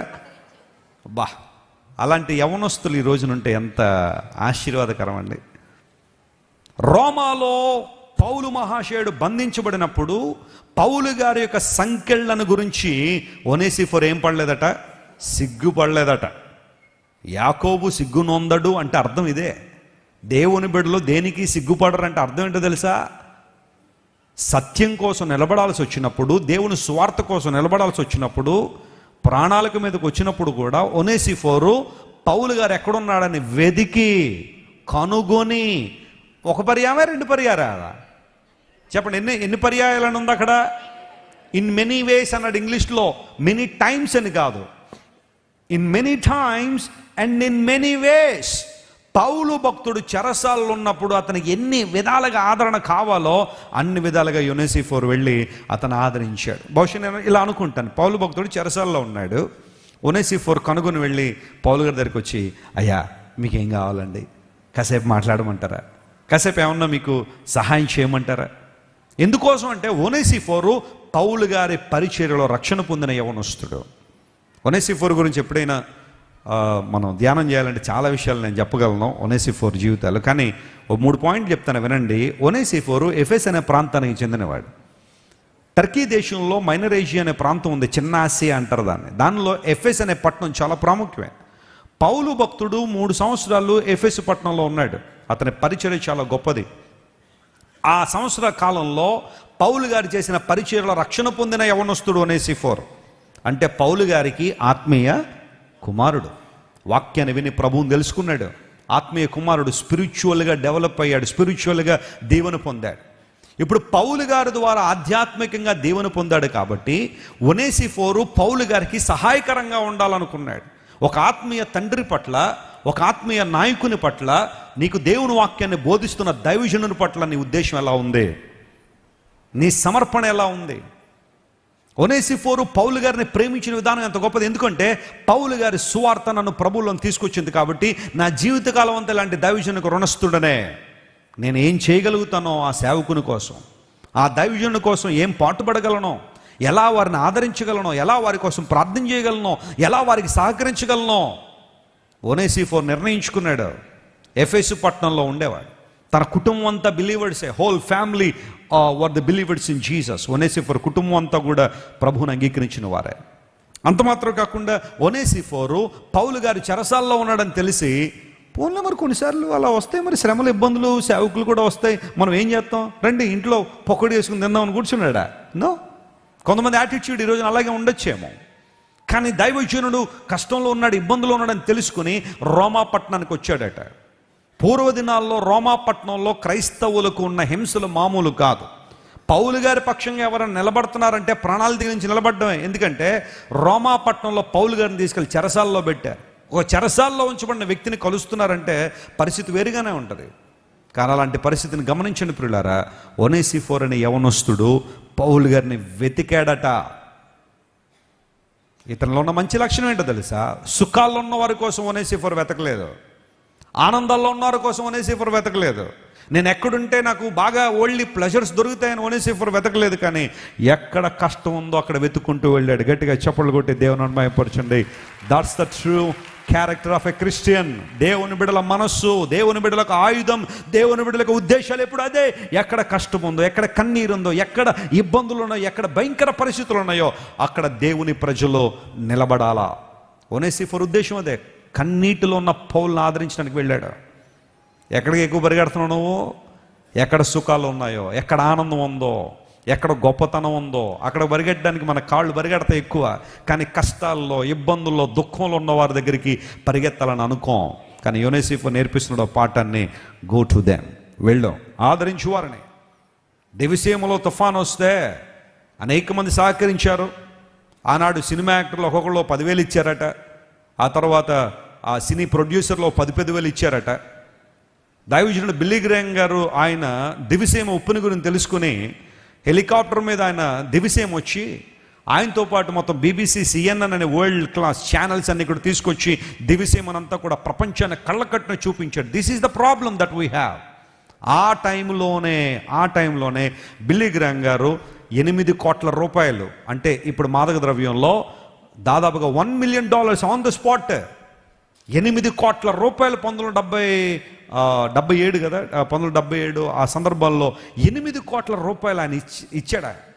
బా అలాంటి యవనస్తులు ఈ రోజునుంటే ఎంత ఆశీర్వాదకరం అండి రోమాలో పౌలు మహాశయుడు బంధించబడినప్పుడు పౌలు గారి యొక్క సంకెళ్ళను గురించి ఒనేసిఫర్ ఏం పడలేదట సిగ్గుపడలేదట యాకోబు సిగ్గు నొందడు అంటే అర్థం ఇదే దేవుని బిడ్డలో దేనికి సిగ్గుపడరు అంటే అర్థం ఏంటో తెలుసా సత్యం కోసం నిలబడాల్సి వచ్చినప్పుడు దేవుని స్వార్థ కోసం నిలబడాల్సి వచ్చినప్పుడు ప్రాణాలకు మీదకి వచ్చినప్పుడు కూడా ఒనేసిఫోరు పౌలు గారు ఎక్కడున్నాడని వెదికి కనుగొని ఒక పర్యాయమే రెండు పర్యాయాలా చెప్పండి ఎన్ని ఎన్ని పర్యాయాలని ఉంది అక్కడ ఇన్ మెనీ వేస్ అన్నాడు ఇంగ్లీష్లో మెనీ టైమ్స్ అని కాదు in many times and in many ways పౌలు భక్తుడు చెరసాల్లో ఉన్నప్పుడు అతనికి ఎన్ని విధాలుగా ఆదరణ కావాలో అన్ని విధాలుగా యునెసిఫోర్ వెళ్ళి అతను ఆదరించాడు బహుశా నేను ఇలా అనుకుంటాను పౌలు భక్తుడు చెరసాల్లో ఉన్నాడు ఒనేసిఫోర్ కనుగొని వెళ్ళి పౌలు గారి దగ్గరికి వచ్చి అయ్యా మీకేం కావాలండి కాసేపు మాట్లాడమంటారా కాసేపు ఏమన్నా మీకు సహాయం చేయమంటారా ఎందుకోసం అంటే ఒనేసిఫోరు పౌలు గారి పరిచర్యలో రక్షణ పొందిన యవనస్తుడు ఒనేసిఫోర్ గురించి ఎప్పుడైనా ఆ, మనం ధ్యానం చేయాలంటే చాలా విషయాలు నేను చెప్పగలను ఒనేసిఫోర్ జీవితాలు కానీ ఓ మూడు పాయింట్లు చెప్తాను వినండి ఒనేసిఫోరు ఎఫెస్ అనే ప్రాంతానికి చెందినవాడు టర్కీ దేశంలో మైనర్ ఏషియా అనే ప్రాంతం ఉంది చిన్న ఆసియా అంటారు దాన్ని దానిలో ఎఫెస్ అనే పట్టణం చాలా ప్రాముఖ్యమే పౌలు భక్తుడు మూడు సంవత్సరాలు ఎఫెస్ పట్టణంలో ఉన్నాడు అతని పరిచయం చాలా గొప్పది ఆ సంవత్సర కాలంలో పౌలు గారు చేసిన పరిచయలో రక్షణ పొందిన యవనస్తుడు అనే సిఫోర్ అంటే పౌలు గారికి ఆత్మీయ కుమారుడు వాక్యాన్ని విని ప్రభువుని తెలుసుకున్నాడు ఆత్మీయ కుమారుడు స్పిరిచువల్గా డెవలప్ అయ్యాడు స్పిరిచువల్గా దీవెన పొందాడు ఇప్పుడు పౌలు గారి ద్వారా ఆధ్యాత్మికంగా దీవెన పొందాడు కాబట్టి ఒనేసిఫోరు పౌలు గారికి సహాయకరంగా ఉండాలనుకున్నాడు ఒక ఆత్మీయ తండ్రి పట్ల ఒక ఆత్మీయ నాయకుని పట్ల నీకు దేవుని వాక్యాన్ని బోధిస్తున్న దైవజనుని పట్ల నీ ఉద్దేశం ఎలా ఉంది నీ సమర్పణ ఎలా ఉంది ఒనేసిఫోరు పౌలు గారిని ప్రేమించిన విధానం ఎంత గొప్పది ఎందుకంటే పౌలు గారి సువార్త నన్ను ప్రభువులను తీసుకొచ్చింది కాబట్టి నా జీవితకాలం అంతా ఇలాంటి దైవజనుకు రుణస్తుడనే నేను ఏం చేయగలుగుతానో ఆ సేవకుని కోసం ఆ దైవజనుని కోసం ఏం పాటుపడగలనో ఎలా వారిని ఆదరించగలనో ఎలా వారి కోసం ప్రార్థన చేయగలనో ఎలా వారికి సహకరించగలనో ఓనేసిఫోర్ నిర్ణయించుకున్నాడు ఎఫ్ఎస్ పట్టణంలో ఉండేవాడు తన కుటుంబం అంతా బిలీవర్సే whole family were the believers in Jesus ఒనేసిఫోర్ కుటుంబం అంతా కూడా ప్రభువుని అంగీకరించిన వారే అంత మాత్రం కాకుండా ఒనేసిఫోరు పౌలు గారి చెరసాల్లో ఉన్నాడని తెలిసి పోన్లో మరి కొన్నిసార్లు అలా వస్తాయి మరి శ్రమలు ఇబ్బందులు సేవకులు కూడా వస్తాయి మనం ఏం చేస్తాం రండి ఇంట్లో పొక్కడి వేసుకుని తిందామని కూర్చున్నాడా నో కొంతమంది యాటిట్యూడ్ ఈరోజు అలాగే ఉండొచ్చేమో కానీ దైవజనుడు కష్టంలో ఉన్నాడు ఇబ్బందులో ఉన్నాడని తెలుసుకుని రోమాపట్నానికి వచ్చాడట పూర్వ దినాల్లో రోమాపట్నంలో క్రైస్తవులకు ఉన్న హింసలు మామూలు కాదు పౌలు గారి పక్షంగా ఎవరైనా నిలబడుతున్నారంటే ప్రాణాలు దిగించి నిలబడడమే ఎందుకంటే రోమాపట్నంలో పౌలు గారిని తీసుకెళ్లి చెరసాల్లో పెట్టారు ఒక చెరసాల్లో ఉంచబడిన వ్యక్తిని కలుస్తున్నారంటే పరిస్థితి వేరుగానే ఉంటుంది కానీ అలాంటి పరిస్థితిని గమనించండి ప్రియులారా ఒనేసిఫోర్ అనే యవనస్తుడు పౌలు గారిని వెతికాడట ఇతనిలో ఉన్న మంచి లక్షణం ఏంటో తెలుసా సుఖాల్లో ఉన్న వారి కోసం ఒనేసిఫర్ వెతకలేదు ఆనందాల్లో ఉన్న వారి కోసం ఒనేసిఫర్ వెతకలేదు నేను ఎక్కడుంటే నాకు బాగా ఓన్లీ ప్లెజర్స్ దొరుకుతాయని ఒనేసిఫర్ వెతకలేదు కానీ ఎక్కడ కష్టం ఉందో అక్కడ వెతుక్కుంటూ వెళ్ళాడు గట్టిగా చప్పట్లు కొట్టి దేవుని అనుమయపరచండి that's the true character of a Christian దేవుని బిడల మనస్సు దేవుని బిడలకు ఆయుధం దేవుని బిడలకు ఉద్దేశాలు ఎప్పుడు అదే ఎక్కడ కష్టం ఉందో ఎక్కడ కన్నీరు ఉందో ఎక్కడ ఇబ్బందులు ఉన్నాయో ఎక్కడ భయంకర పరిస్థితులు ఉన్నాయో అక్కడ దేవుని ప్రజలు నిలబడాలా ఒనేసిఫర్ ఉద్దేశం అదే కన్నీటిలో ఉన్న పౌల్ని ఆదరించడానికి వెళ్ళాడు ఎక్కడికి ఎక్కువ పరిగెడుతున్నావు నువ్వు ఎక్కడ సుఖాలు ఉన్నాయో ఎక్కడ ఆనందం ఉందో ఎక్కడ గొప్పతనం ఉందో అక్కడ పరిగెట్టడానికి మన కాళ్ళు పరిగెడతాయి ఎక్కువ కానీ కష్టాల్లో ఇబ్బందుల్లో దుఃఖంలో ఉన్న వారి దగ్గరికి పరిగెత్తాలని అనుకోం కానీ యునెసిఫ్ నేర్పిస్తున్నాడు ఆ పాఠాన్ని గో టు దెమ్ వెళ్ళాం ఆదరించు వారిని దివిసీమలో తుఫాన్ వస్తే అనేక మంది సహకరించారు ఆనాడు సినిమా యాక్టర్లు ఒక్కొక్కళ్ళు పదివేలు ఇచ్చారట ఆ తర్వాత ఆ సినీ ప్రొడ్యూసర్లో పది పదివేలు ఇచ్చారట దైవజనుడు బిల్లీ గ్రేమ్ గారు ఆయన దివిసీమ ఉప్పుని గురించి తెలుసుకుని హెలికాప్టర్ మీద ఆయన దివిసీమ వచ్చి ఆయనతో పాటు మొత్తం బీబీసీ సిఎన్ఎన్ అనే వరల్డ్ క్లాస్ ఛానల్స్ అన్ని కూడా తీసుకొచ్చి దివిసీమనంతా కూడా ప్రపంచాన్ని కళ్ళకట్టున చూపించాడు this is the problem that we have ఆ టైంలోనే ఆ టైంలోనే బిల్లీ గ్రామ్ గారు ఎనిమిది కోట్ల రూపాయలు అంటే ఇప్పుడు మాదక ద్రవ్యంలో దాదాపుగా one million dollars on the spot ఎనిమిది కోట్ల రూపాయలు పంతొమ్మిది వందల డెబ్బై ఆ, డెబ్బై ఏడు కదా ఆ, పంతొమ్మిది వందల డెబ్బై ఏడు ఆ సందర్భాల్లో ఎనిమిది కోట్ల రూపాయలు ఆయన ఇచ్చి ఇచ్చాడు ఆయన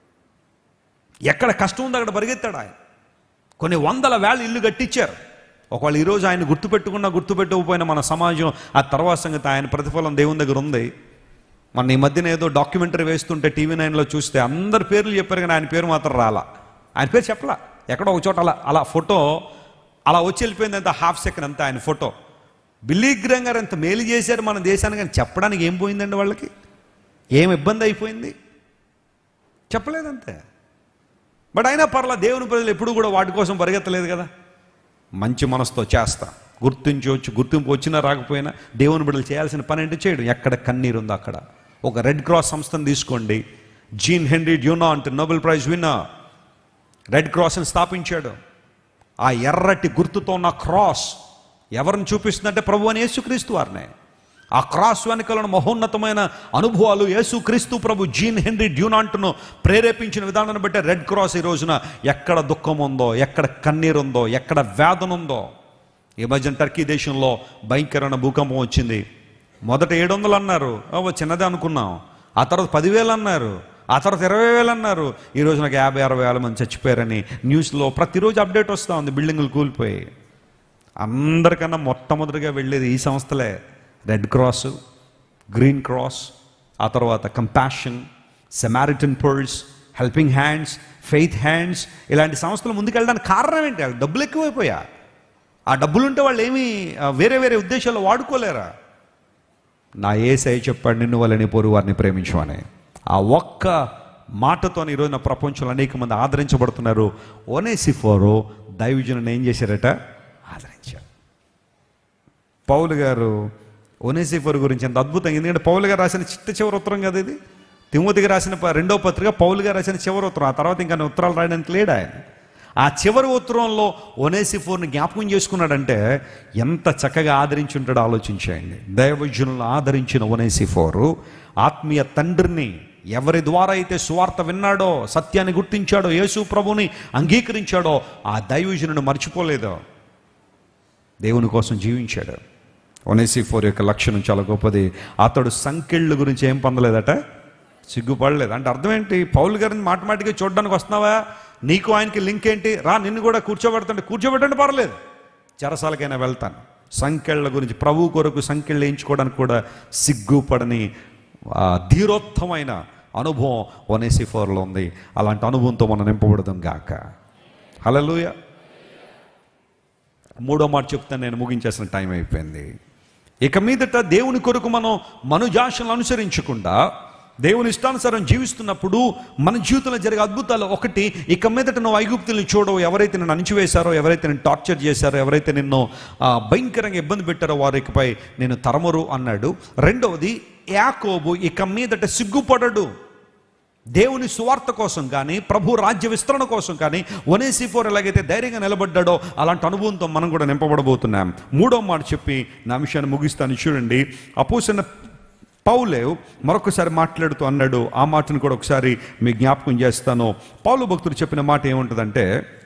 ఎక్కడ కష్టం ఉందో అక్కడ పరిగెత్తాడు ఆయన కొన్ని వందల వేల ఇల్లు కట్టించారు ఒకవేళ ఈరోజు ఆయన గుర్తుపెట్టుకున్నా గుర్తుపెట్టకపోయినా మన సమాజం ఆ తర్వాత సంగతి ఆయన ప్రతిఫలం దేవుని దగ్గర ఉంది మన ఈ మధ్యన ఏదో డాక్యుమెంటరీ వేస్తుంటే టీవీ నైన్లో చూస్తే అందరి పేర్లు చెప్పారు కానీ ఆయన పేరు మాత్రం రాలా ఆయన పేరు చెప్పలా ఎక్కడో ఒక చోట అలా అలా ఫోటో అలా వచ్చి వెళ్ళిపోయింది అంత హాఫ్ సెకండ్ అంతా ఆయన ఫోటో బిల్లీ గ్రామ్ గారు ఎంత మేలు చేశారు మన దేశానికి అని చెప్పడానికి ఏం పోయిందండి వాళ్ళకి ఏం ఇబ్బంది అయిపోయింది చెప్పలేదంతే బట్ అయినా పర్లా దేవుని ప్రజలు ఎప్పుడు కూడా వాటి కోసం పరిగెత్తలేదు కదా మంచి మనసుతో చేస్తా గుర్తించవచ్చు గుర్తింపు వచ్చినా రాకపోయినా దేవుని బిడ్డలు చేయాల్సిన పని ఏంటి చేయడం ఎక్కడ కన్నీరు ఉందో అక్కడ ఒక రెడ్ క్రాస్ సంస్థను తీసుకోండి జీన్ హెన్రీ డ్యూనా అంటే నోబెల్ ప్రైజ్ విన్నర్ రెడ్ క్రాస్ని స్థాపించాడు ఆ ఎర్రటి గుర్తుతో ఉన్న క్రాస్ ఎవరిని చూపిస్తుందంటే ప్రభు అని యేసుక్రీస్తు వారినే ఆ క్రాస్ వెనుకలను మహోన్నతమైన అనుభవాలు యేసుక్రీస్తు ప్రభు జీన్ హెన్రీ డ్యూనాంట్ను ప్రేరేపించిన విధానాన్ని బట్టి రెడ్ క్రాస్ ఈ రోజున ఎక్కడ దుఃఖం ఉందో ఎక్కడ కన్నీరు ఉందో ఎక్కడ వేదన ఉందో ఈ మధ్యన టర్కీ దేశంలో భయంకరమైన భూకంపం వచ్చింది మొదట ఏడు వందలు అన్నారు ఓ చిన్నదే అనుకున్నాం ఆ తర్వాత పదివేలు అన్నారు ఆ తర్వాత ఇరవై వేలు అన్నారు ఈ రోజు నాకు యాభై అరవై వేల మంది చచ్చిపోయారని న్యూస్లో ప్రతిరోజు అప్డేట్ వస్తూ ఉంది బిల్డింగులు కూలిపోయి అందరికన్నా మొట్టమొదటిగా వెళ్ళేది ఈ సంస్థలే రెడ్ క్రాస్ గ్రీన్ క్రాస్ ఆ తర్వాత compassion Samaritan pearls helping hands faith hands ఇలాంటి సంస్థలు ముందుకెళ్ళడానికి కారణం ఏంటి అవి డబ్బులు ఎక్కువైపోయా ఆ డబ్బులుంటే వాళ్ళు ఏమీ ఆ, వేరే వేరే ఉద్దేశాలు వాడుకోలేరా నా ఏసై చెప్పాడు నిన్ను వాళ్ళని పొరుగు వారిని ప్రేమించమని ఆ ఒక్క మాటతో ఈరోజు నా ప్రపంచంలో అనేక మంది ఆదరించబడుతున్నారు ఓనేసిఫోరో దైవజనుని ఏం చేశారట ఆదరించారు పౌలు గారు ఒనేసిఫర్ గురించి ఎంత అద్భుతంగా ఎందుకంటే పౌలు గారు రాసిన చిట్ట చివరి ఉత్తరం కదా ఇది తిమోతికి రాసిన ప- రెండో పత్రిక పౌలు గారు రాసిన చివరి ఉత్తరం ఆ తర్వాత ఇంకా ఉత్తరాలు రాయడానికి లేడు ఆయన ఆ చివరి ఉత్తరంలో ఒనేసిఫోర్ని జ్ఞాపకం చేసుకున్నాడంటే ఎంత చక్కగా ఆదరించి ఉంటాడో ఆలోచించేయండి దైవజనులను ఆదరించిన ఒనేసిఫోరు ఆత్మీయ తండ్రిని ఎవరి ద్వారా అయితే సువార్త విన్నాడో సత్యాన్ని గుర్తించాడో యేసు ప్రభుని అంగీకరించాడో ఆ దైవజనుడు మర్చిపోలేదో దేవుని కోసం జీవించాడు ఒనేసి ఫోర్ యొక్క లక్షణం చాలా గొప్పది అతడు సంకెళ్ళు గురించి ఏం పొందలేదట సిగ్గుపడలేదు అంటే అర్థం ఏంటి పౌలు గారిని మాటమాటిగా చూడడానికి వస్తున్నావా నీకు ఆయనకి లింక్ ఏంటి రా నిన్ను కూడా కూర్చోబెడతాంటే కూర్చోబెట్టండి పర్లేదు చెరసాలకైనా వెళ్తాను సంకెళ్ళ గురించి ప్రభు కొరకు సంకెళ్ళు వేయించుకోవడానికి కూడా సిగ్గుపడని ఆ, ధీరోత్తమైన అనుభవం ఒనేసి ఫోర్లో ఉంది అలాంటి అనుభవంతో మనం నింపబడదాం గాక హలలుయ మూడో మాట చెప్తాను నేను ముగించేసిన టైం అయిపోయింది ఇక మీదట దేవుని కొరకు మనం మనుజాషలను అనుసరించకుండా దేవుని ఇష్టానుసారం జీవిస్తున్నప్పుడు మన జీవితంలో జరిగే అద్భుతాలు ఒకటి ఇక మీదట నువ్వు ఐగుప్తుల్ని చూడవు ఎవరైతే నిన్ను అణిచివేశారో ఎవరైతే నిన్ను టార్చర్ చేశారో ఎవరైతే నిన్ను ఆ, భయంకరంగా ఇబ్బంది పెట్టారో వారిపై నేను తరమరు అన్నాడు రెండవది యాకోబు ఇక మీదట సిగ్గుపడడు దేవుని సువార్త కోసం కానీ ప్రభు రాజ్య విస్తరణ కోసం కానీ ఒనేసి ఫోర్ ఎలాగైతే ధైర్యంగా నిలబడ్డాడో అలాంటి అనుభవంతో మనం కూడా నింపబడబోతున్నాం మూడో మాట చెప్పి నా విషయాన్ని ముగిస్తాను చూడండి అపోసిన పౌలే మరొకసారి మాట్లాడుతూ అన్నాడు ఆ మాటను కూడా ఒకసారి మీ జ్ఞాపకం చేస్తాను పౌలు భక్తుడు చెప్పిన మాట ఏముంటుందంటే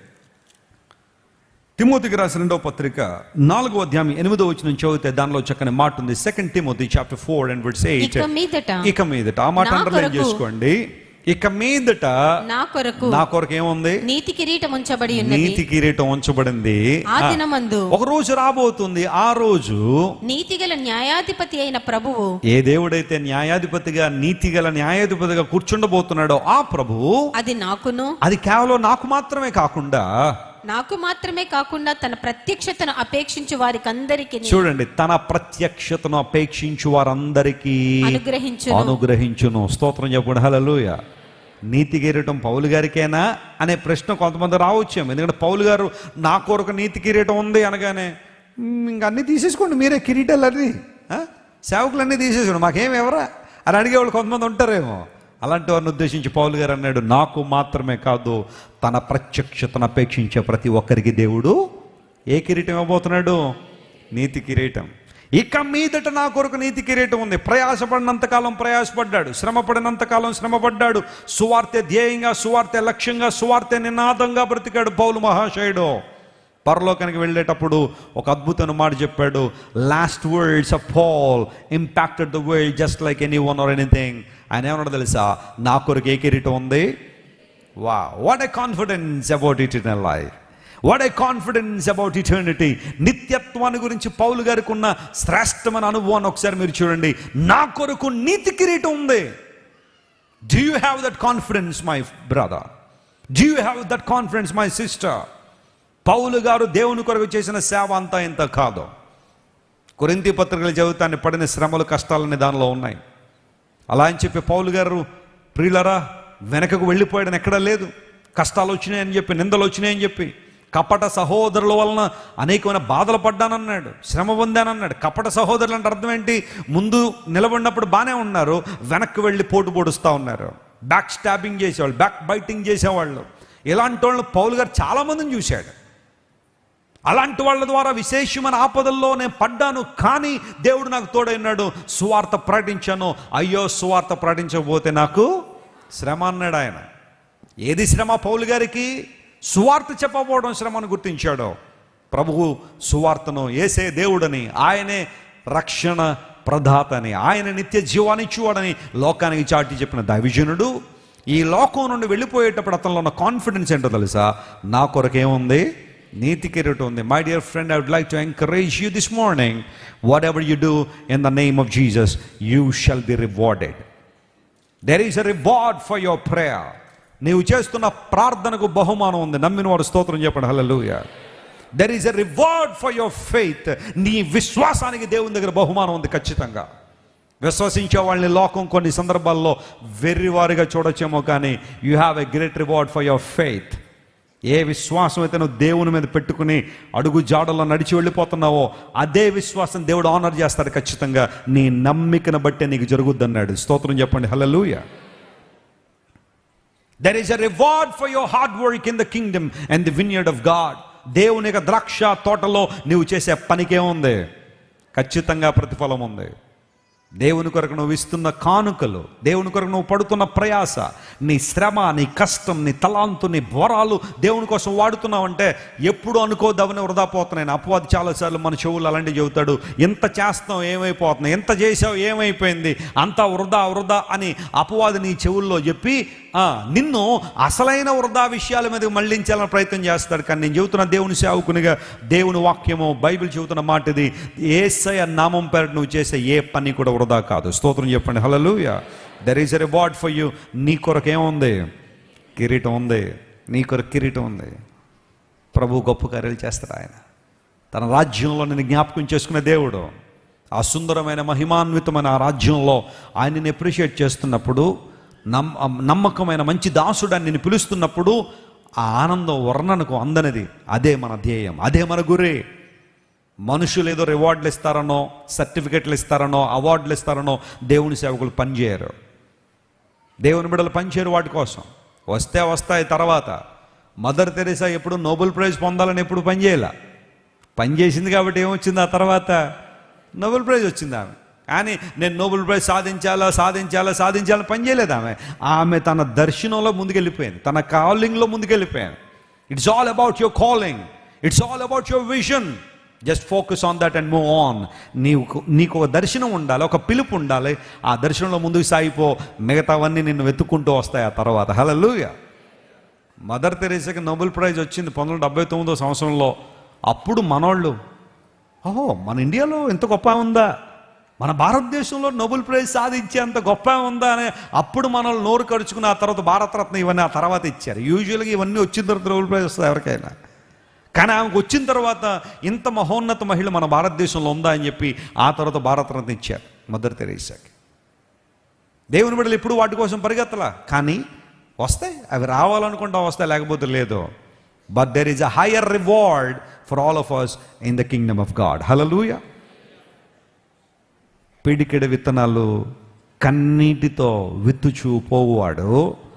తిమోతికి రాసిన రెండో పత్రిక నాలుగో అధ్యాయం ఎనిమిదో వచ్చిన చదివితే దానిలో చక్కని మాట ఉంది సెకండ్ తిమోతి chapter four and words eight ఇక మీదట ఇక మీదట ఆ మాట నా అండర్లైన్ కొరకు- చేసుకోండి ఇక మీదట నా కొరకు నా కొరకు ఏముంది నీతి కిరీటం ఉంచబడి ఉన్నది నీతి కిరీటం ఉంచబడింది ఆ దినమందు ఒక రోజు రాబోతుంది ఆ రోజు నీతిగల న్యాయాధిపతి అయిన ప్రభువు ఏ దేవుడైతే న్యాయాధిపతిగా నీతిగల న్యాయాధిపతిగా కూర్చుండబోతున్నాడో ఆ ప్రభువు అది నాకును అది కేవలం నాకు మాత్రమే కాకుండా నాకు మాత్రమే కాకుండా తన ప్రత్యక్షతను అపేక్షించు వారికందరికి చూడండి తన ప్రత్యక్షతను అపేక్షించు వారందరికీ అనుగ్రహించును. అనుగ్రహించును స్తోత్రం చెప్పండి హలలుయ నీతి కిరీటం పౌలు గారికేనా అనే ప్రశ్న కొంతమంది రావచ్చేమో ఎందుకంటే పౌలు గారు నా కొరకు నీతి కిరీటం ఉంది అనగానే "మ్, ఇంక అన్నీ తీసేసుకోండి మీరే కిరీటాలు అన్నీ ఆ? సేవకులన్నీ తీసేసుకోండి మాకేం ఎవరా అని అడిగేవాళ్ళు కొంతమంది ఉంటారేమో అలాంటి వారిని ఉద్దేశించి పౌలు గారు అన్నాడు నాకు మాత్రమే కాదు తన ప్రత్యక్షతను అపేక్షించే ప్రతి ఒక్కరికి దేవుడు ఏ కిరీటం ఇవ్వబోతున్నాడు నీతి కిరీటం ఇక మీదట నా కొరకు నీతి కిరీటం ఉంది ప్రయాసపడినంతకాలం ప్రయాసపడ్డాడు శ్రమపడినంతకాలం శ్రమపడ్డాడు సువార్తె ధ్యేయంగా సువార్తె లక్ష్యంగా సువార్తె నినాదంగా బ్రతికాడు పౌలు మహాశయుడు పరలోకానికి వెళ్ళేటప్పుడు ఒక అద్భుతమైన మాట చెప్పాడు last words of Paul impacted the world just like anyone or anything ఆయన ఏమన్నాడు తెలుసా నా కొరకు ఏ కిరీటం ఉంది వా what a confidence about it in life what a confidence about eternity నిత్యత్వాన్ని గురించి పౌలు గారికి ఉన్న శ్రేష్టమైన అనుభవాన్ని ఒకసారి మీరు చూడండి నా కొరకు నీతి కిరీటం ఉంది do you have that confidence my brother do you have that confidence my sister పౌలు గారు దేవుని కొరకు చేసిన సేవ అంతా ఇంత కాదు కొరింతి పత్రికలు చదువుతాన్ని పడిన శ్రమలు కష్టాలన్నీ దానిలో ఉన్నాయి అలా అని చెప్పి పౌలు గారు ప్రియులరా వెనకకు వెళ్ళిపోయాడని ఎక్కడా లేదు కష్టాలు వచ్చినాయని చెప్పి నిందలు వచ్చినాయని చెప్పి కపట సహోదరుల వలన అనేకమైన బాధలు పడ్డానన్నాడు శ్రమ పొందానన్నాడు కపట సహోదరులు అంటే అర్థం ఏంటి ముందు నిలబడినప్పుడు బాగానే ఉన్నారు వెనక్కి వెళ్ళి పోటు పొడుస్తూ ఉన్నారు బ్యాక్ స్టాబింగ్ చేసేవాళ్ళు బ్యాక్ బైటింగ్ చేసేవాళ్ళు ఇలాంటి వాళ్ళని పౌలు గారు చాలామందిని చూశాడు అలాంటి వాళ్ళ ద్వారా విశేషమైన ఆపదల్లో నేను పడ్డాను కానీ దేవుడు నాకు తోడైనాడు సువార్త ప్రకటించాను అయ్యో సువార్త ప్రకటించకపోతే నాకు శ్రమ అన్నాడు ఆయన ఏది శ్రమ పౌలు గారికి సువార్త చెప్పకపోవడం శ్రమను గుర్తించాడు ప్రభువు సువార్తను ఏసే దేవుడని ఆయనే రక్షణ ప్రదాతని ఆయన నిత్య జీవానిచ్చువాడని లోకానికి చాటి చెప్పిన దైవజనుడు ఈ లోకం నుండి వెళ్ళిపోయేటప్పుడు అతనిలో ఉన్న కాన్ఫిడెన్స్ ఏంటో తెలుసా నా కొరకేముంది నీతి కిరీటం ఉంది my dear friend I would like to encourage you this morning whatever you do in the name of Jesus you shall be rewarded there is a reward for your prayer నీవు చేస్తున్న ప్రార్థనకు బహుమానం ఉంది నమ్మిన వాడు స్తోత్రం చెప్పండి హల్లెలూయా there is a reward for your faith నీ విశ్వాసానికి దేవుని దగ్గర బహుమానం ఉంది ఖచ్చితంగా విశ్వసించే వాళ్ళని లోకం కొన్ని సందర్భాల్లో వెర్రివారిగా చూడొచ్చేమో కానీ you have a great reward for your faith ఏ విశ్వాసం అయితే నువ్వు దేవుని మీద పెట్టుకుని అడుగు జాడలో నడిచి వెళ్ళిపోతున్నావో అదే విశ్వాసం దేవుడు ఆనర్ చేస్తాడు ఖచ్చితంగా నీ నమ్మికను బట్టే నీకు జరుగుద్ది అన్నాడు స్తోత్రం చెప్పండి హల్లెలూయా there is a reward for your hard work in the kingdom and the vineyard of God దేవుని యొక్క ద్రాక్ష తోటలో నువ్వు చేసే పనికే ఉంది ఖచ్చితంగా ప్రతిఫలం ఉంది దేవుని కొరకు నువ్వు ఇస్తున్న కానుకలు దేవుని కొరకు నువ్వు పడుతున్న ప్రయాస నీ శ్రమ నీ కష్టం నీ తలాంతు నీ వరాలు దేవుని కోసం వాడుతున్నావంటే ఎప్పుడు అనుకోదవని వృధా పోతున్నాయి అపవాది చాలాసార్లు మన చెవులు అలాంటివి చెబుతాడు ఎంత చేస్తాం ఏమైపోతుంది ఎంత చేసావు ఏమైపోయింది అంతా వృధా వృధా అని అపవాది నీ చెవుల్లో చెప్పి ఆ, నిన్ను అసలైన వృధా విషయాల మీద మళ్ళించాలని ప్రయత్నం చేస్తాడు కానీ నేను చెబుతున్న దేవుని సేవకునిగా దేవుని వాక్యము బైబిల్ చెబుతున్న మాట ఇది ఏసయ నామం పేరు నువ్వు చేసే ఏ పని కూడా వృధా కాదు స్తోత్రం చెప్పండి హలలుయ there is a reward for you నీ కొరకు ఏముంది కిరీటం ఉంది నీ కొరకు కిరీటం ఉంది ప్రభు గొప్ప కార్యాలు చేస్తాడు ఆయన తన రాజ్యంలో నేను జ్ఞాపకం చేసుకునే దేవుడు ఆ సుందరమైన మహిమాన్వితమైన ఆ రాజ్యంలో ఆయనని అప్రిషియేట్ చేస్తున్నప్పుడు నమ్ నమ్మకమైన మంచి దాసుడు నేను పిలుస్తున్నప్పుడు ఆ ఆనందం వర్ణనకు అందనిది అదే మన ధ్యేయం అదే మన గురి మనుషులు ఏదో రివార్డులు ఇస్తారనో సర్టిఫికెట్లు ఇస్తారనో అవార్డులు ఇస్తారనో దేవుని సేవకులు పనిచేయరు దేవుని బిడ్డలు పనిచేయరు వాటి కోసం వస్తే వస్తాయి తర్వాత మదర్ తెరీసా ఎప్పుడు నోబెల్ ప్రైజ్ పొందాలని ఎప్పుడు పనిచేయాల పనిచేసింది కాబట్టి ఏమొచ్చింది ఆ తర్వాత నోబెల్ ప్రైజ్ వచ్చింది ఆమె కానీ నేను నోబెల్ ప్రైజ్ సాధించాలా సాధించాలా సాధించాలా పని చేయలేదు ఆమె ఆమె తన దర్శనంలో ముందుకెళ్ళిపోయింది తన కాలింగ్లో ముందుకెళ్ళిపోయింది it's all about your calling it's all about your vision just focus on that and move on నీకు నీకు ఒక దర్శనం ఉండాలి ఒక పిలుపు ఉండాలి ఆ దర్శనంలో ముందుకు సాగిపో మిగతావన్నీ నిన్ను వెతుక్కుంటూ వస్తాయి ఆ తర్వాత హలలుయ మదర్ తెరీసాకి నోబెల్ ప్రైజ్ వచ్చింది పంతొమ్మిది వందల డెబ్బై తొమ్మిదో సంవత్సరంలో అప్పుడు మనోళ్ళు ఓహో మన ఇండియాలో ఎంత గొప్ప ఉందా మన భారతదేశంలో నోబెల్ ప్రైజ్ సాధించే అంత గొప్ప ఉందా అని అప్పుడు మనల్ని నోరు కరుచుకుని ఆ తర్వాత భారతరత్న ఇవన్నీ ఆ తర్వాత ఇచ్చారు యూజువల్గా ఇవన్నీ వచ్చిన తర్వాత నోబెల్ ప్రైజ్ వస్తుంది ఎవరికైనా కానీ ఆమెకు వచ్చిన తర్వాత ఇంత మహోన్నత మహిళ మన భారతదేశంలో ఉందా అని చెప్పి ఆ తర్వాత భారతరత్న ఇచ్చారు మదర్ తెరీసాకి దేవుని బిడ్డలు ఎప్పుడు వాటి కోసం పరిగెత్తలా కానీ వస్తాయి అవి రావాలనుకుంటా వస్తాయి లేకపోతే లేదు but there is a higher reward for all of us in the kingdom of God హలలుయ పిడికెడ విత్తనాలు కన్నీటితో విత్తుచూ పోవువాడు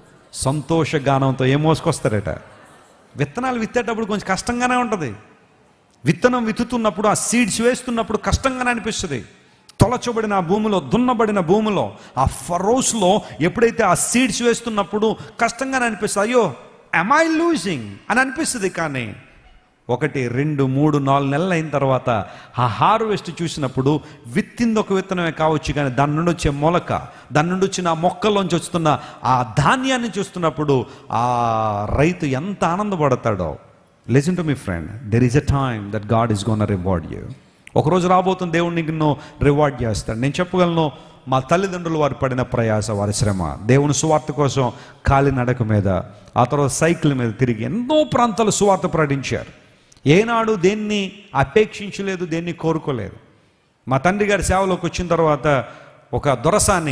సంతోషగానంతో ఏం మోసుకొస్తారట విత్తనాలు విత్తేటప్పుడు కొంచెం కష్టంగానే ఉంటుంది విత్తనం విత్తుతున్నప్పుడు ఆ సీడ్స్ వేస్తున్నప్పుడు కష్టంగానే అనిపిస్తుంది తొలచబడిన ఆ భూమిలో దున్నబడిన భూమిలో ఆ ఫరోస్లో ఎప్పుడైతే ఆ సీడ్స్ వేస్తున్నప్పుడు కష్టంగానే అనిపిస్తుంది అయ్యో am ఐ లూజింగ్ అని అనిపిస్తుంది కానీ ఒకటి రెండు మూడు నాలుగు నెలలు అయిన తర్వాత ఆ హార్వెస్ట్ చూసినప్పుడు విత్తింది ఒక విత్తనమే కావచ్చు కానీ దాని నుండి వచ్చే మొలక దాని నుండి వచ్చిన ఆ మొక్కల్లోంచి వస్తున్న ఆ ధాన్యాన్ని చూస్తున్నప్పుడు ఆ రైతు ఎంత ఆనందపడతాడో listen to me friend there is a time that God is gonna reward you ఒకరోజు రాబోతున్న దేవుడు నీకు నిన్ను రివార్డ్ చేస్తాడు నేను చెప్పగలను మా తల్లిదండ్రులు వారు పడిన ప్రయాస వారి శ్రమ దేవుని సువార్త కోసం కాలినడక మీద ఆ తర్వాత సైకిల్ మీద తిరిగి ఎన్నో ప్రాంతాలు సువార్త ప్రకటించారు ఏనాడు దేన్ని అపేక్షించలేదు దేన్ని కోరుకోలేదు మా తండ్రి గారి సేవలోకి వచ్చిన తర్వాత ఒక దొరసాన్ని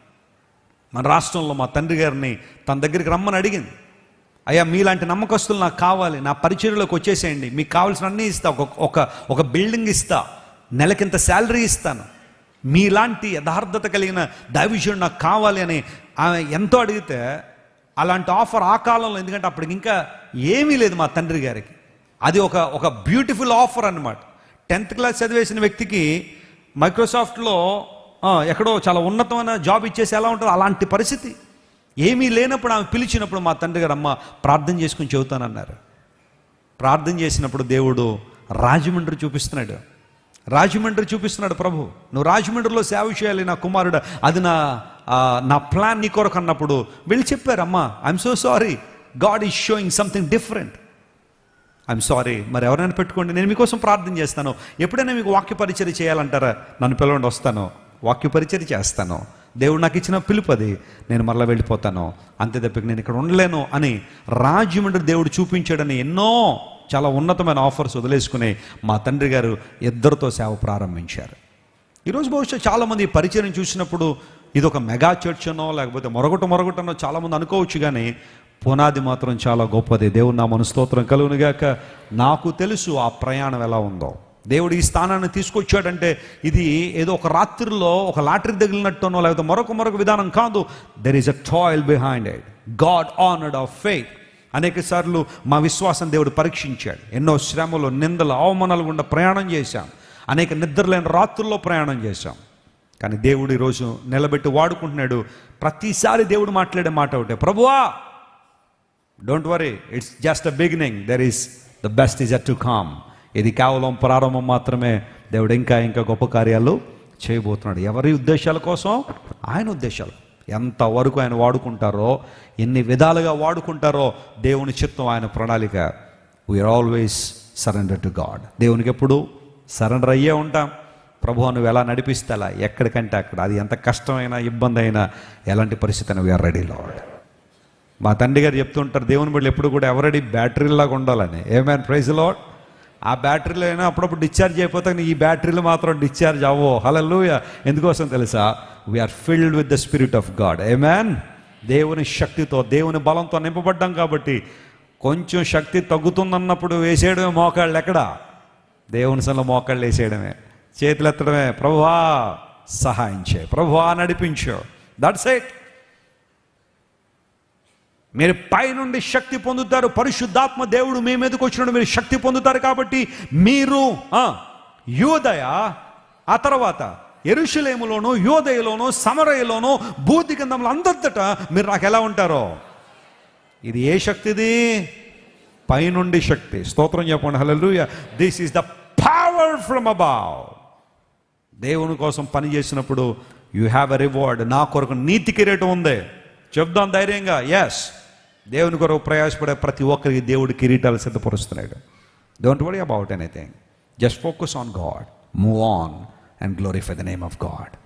మన రాష్ట్రంలో మా తండ్రి గారిని తన దగ్గరికి రమ్మని అడిగింది అయ్యా మీలాంటి నమ్మకస్తులు నాకు కావాలి నా పరిచర్యలోకి వచ్చేసేయండి మీకు కావాల్సిన అన్నీ ఇస్తా ఒక ఒక ఒక బిల్డింగ్ ఇస్తా నెలకింత శాలరీ ఇస్తాను మీలాంటి యథార్థత కలిగిన దైవిషయం నాకు కావాలి అని ఆమె ఎంతో అడిగితే అలాంటి ఆఫర్ ఆ కాలంలో ఎందుకంటే అప్పటికి ఇంకా ఏమీ లేదు మా తండ్రి గారికి అది ఒక ఒక బ్యూటిఫుల్ ఆఫర్ అన్నమాట టెన్త్ క్లాస్ చదివేసిన వ్యక్తికి మైక్రోసాఫ్ట్లో ఆ, ఎక్కడో చాలా ఉన్నతమైన జాబ్ ఇచ్చేసి ఎలా ఉంటుంది అలాంటి పరిస్థితి ఏమీ లేనప్పుడు ఆమె పిలిచినప్పుడు మా తండ్రి గారు అమ్మ ప్రార్థన చేసుకుని చెబుతానన్నారు ప్రార్థన చేసినప్పుడు దేవుడు రాజమండ్రి చూపిస్తున్నాడు రాజమండ్రి చూపిస్తున్నాడు ప్రభు నువ్వు రాజమండ్రిలో సేవ చేయాలి నా కుమారుడు అది నా ఆ, నా ప్లాన్ నీ కొరకు అన్నప్పుడు వెళ్ళి చెప్పారు అమ్మా I'm so sorry God is showing something different I'm sorry మరి ఎవరైనా పెట్టుకోండి నేను మీకోసం ప్రార్థన చేస్తాను ఎప్పుడైనా మీకు వాక్య పరిచయం చేయాలంటారా నన్ను పిలవండి వస్తాను వాక్య పరిచయం చేస్తాను దేవుడు నాకు ఇచ్చిన పిలుపు అది నేను మరలా వెళ్ళిపోతాను అంతే తప్పిక నేను ఇక్కడ ఉండలేను అని రాజమండ్రి దేవుడు చూపించాడని ఎన్నో చాలా ఉన్నతమైన ఆఫర్స్ వదిలేసుకుని మా తండ్రి గారు ఇద్దరితో సేవ ప్రారంభించారు ఈరోజు బహుశా చాలామంది ఈ పరిచయం చూసినప్పుడు ఇది ఒక మెగా చర్చ్ అనో లేకపోతే మరొకటి మరొకటనో చాలామంది అనుకోవచ్చు కానీ పునాది మాత్రం చాలా గొప్పది దేవుని నా మనస్తోత్రం కలుగునుగాక నాకు తెలుసు ఆ ప్రయాణం ఎలా ఉందో దేవుడు ఈ స్థానాన్ని తీసుకొచ్చాడంటే ఇది ఏదో ఒక రాత్రిలో ఒక లాటరీ తగిలినట్టునో లేకపోతే మరొక మరొక విధానం కాదు there is a toil behind it God honoured of faith అనేక సార్లు మా విశ్వాసం దేవుడు పరీక్షించాడు ఎన్నో శ్రమలు నిందలు అవమానాలు గుండా ప్రయాణం చేశాం అనేక నిద్రలేని రాత్రుల్లో ప్రయాణం చేశాం కానీ దేవుడు ఈరోజు నిలబెట్టి వాడుకుంటున్నాడు ప్రతిసారి దేవుడు మాట్లాడే మాట ఒకటే ప్రభువా don't worry it's just a beginning there is the best is yet to come ఇది కేవలం ప్రారంభం మాత్రమే దేవుడు ఇంకా ఇంకా గొప్ప కార్యాలు చేయబోతున్నాడు ఎవరి ఉద్దేశాల కోసం ఆయన ఉద్దేశాలు ఎంతవరకు ఆయన వాడుకుంటారో ఎన్ని విధాలుగా వాడుకుంటారో దేవుని చిత్తం ఆయన ప్రణాళిక we are always surrender to God దేవునికి ఎప్పుడు సరెండర్ అయ్యే ఉంటాం ప్రభు నువ్వు ఎలా నడిపిస్తే అలా ఎక్కడికంటే అక్కడ అది ఎంత కష్టమైనా ఇబ్బంది అయినా ఎలాంటి పరిస్థితి అయినా వీఆర్ రెడీ లాడ్ మా తండ్రి గారు చెప్తుంటారు దేవుని బిడ్డలు ఎప్పుడు కూడా ఎవరెడీ బ్యాటరీలాగా ఉండాలని ఏమైనా ప్రైజ్ లాడ్ ఆ బ్యాటరీలో అయినా అప్పుడప్పుడు డిశ్చార్జ్ అయిపోతే ఈ బ్యాటరీలు మాత్రం డిశ్చార్జ్ అవ్వో హలలుయ ఎందుకోసం తెలుసా we are filled with the spirit of God amen దేవుని శక్తితో దేవుని బలంతో నింపబడ్డాం కాబట్టి కొంచెం శక్తి తగ్గుతుందన్నప్పుడు వేసేయడమే మోకాళ్ళు ఎక్కడ దేవుని సన్నిలో మోకాళ్ళు వేసేయడమే చేతులు ఎత్తడమే ప్రభువా సహాయం చేయ ప్రభువా నడిపించు దట్స్ ఇట్ మీరు పైనుండి శక్తి పొందుతారు పరిశుద్ధాత్మ దేవుడు మీ మీదకి వచ్చినప్పుడు మీరు శక్తి పొందుతారు కాబట్టి మీరు ఆ, యోదయ ఆ తర్వాత ఎరుషులేములోను యోదయలోను సమరయలోను బూది కిందంలో అందరితట మీరు నాకు ఎలా ఉంటారో ఇది ఏ శక్తిది పైనుండి శక్తి స్తోత్రం చెప్పండి హల్లెలూయా this is the power from above దేవుని కోసం పని చేసినప్పుడు యు హ్యావ్ ఎ రివార్డ్ నా కొరకు నీతి కిరీటం ఉంది చెప్దాం ధైర్యంగా ఎస్ దేవుని కొరకు ప్రయాసపడే ప్రతి ఒక్కరికి దేవుడు కిరీటాలు సిద్ధపరుస్తున్నాడు don't worry about anything just focus on God move on and glorify the name of God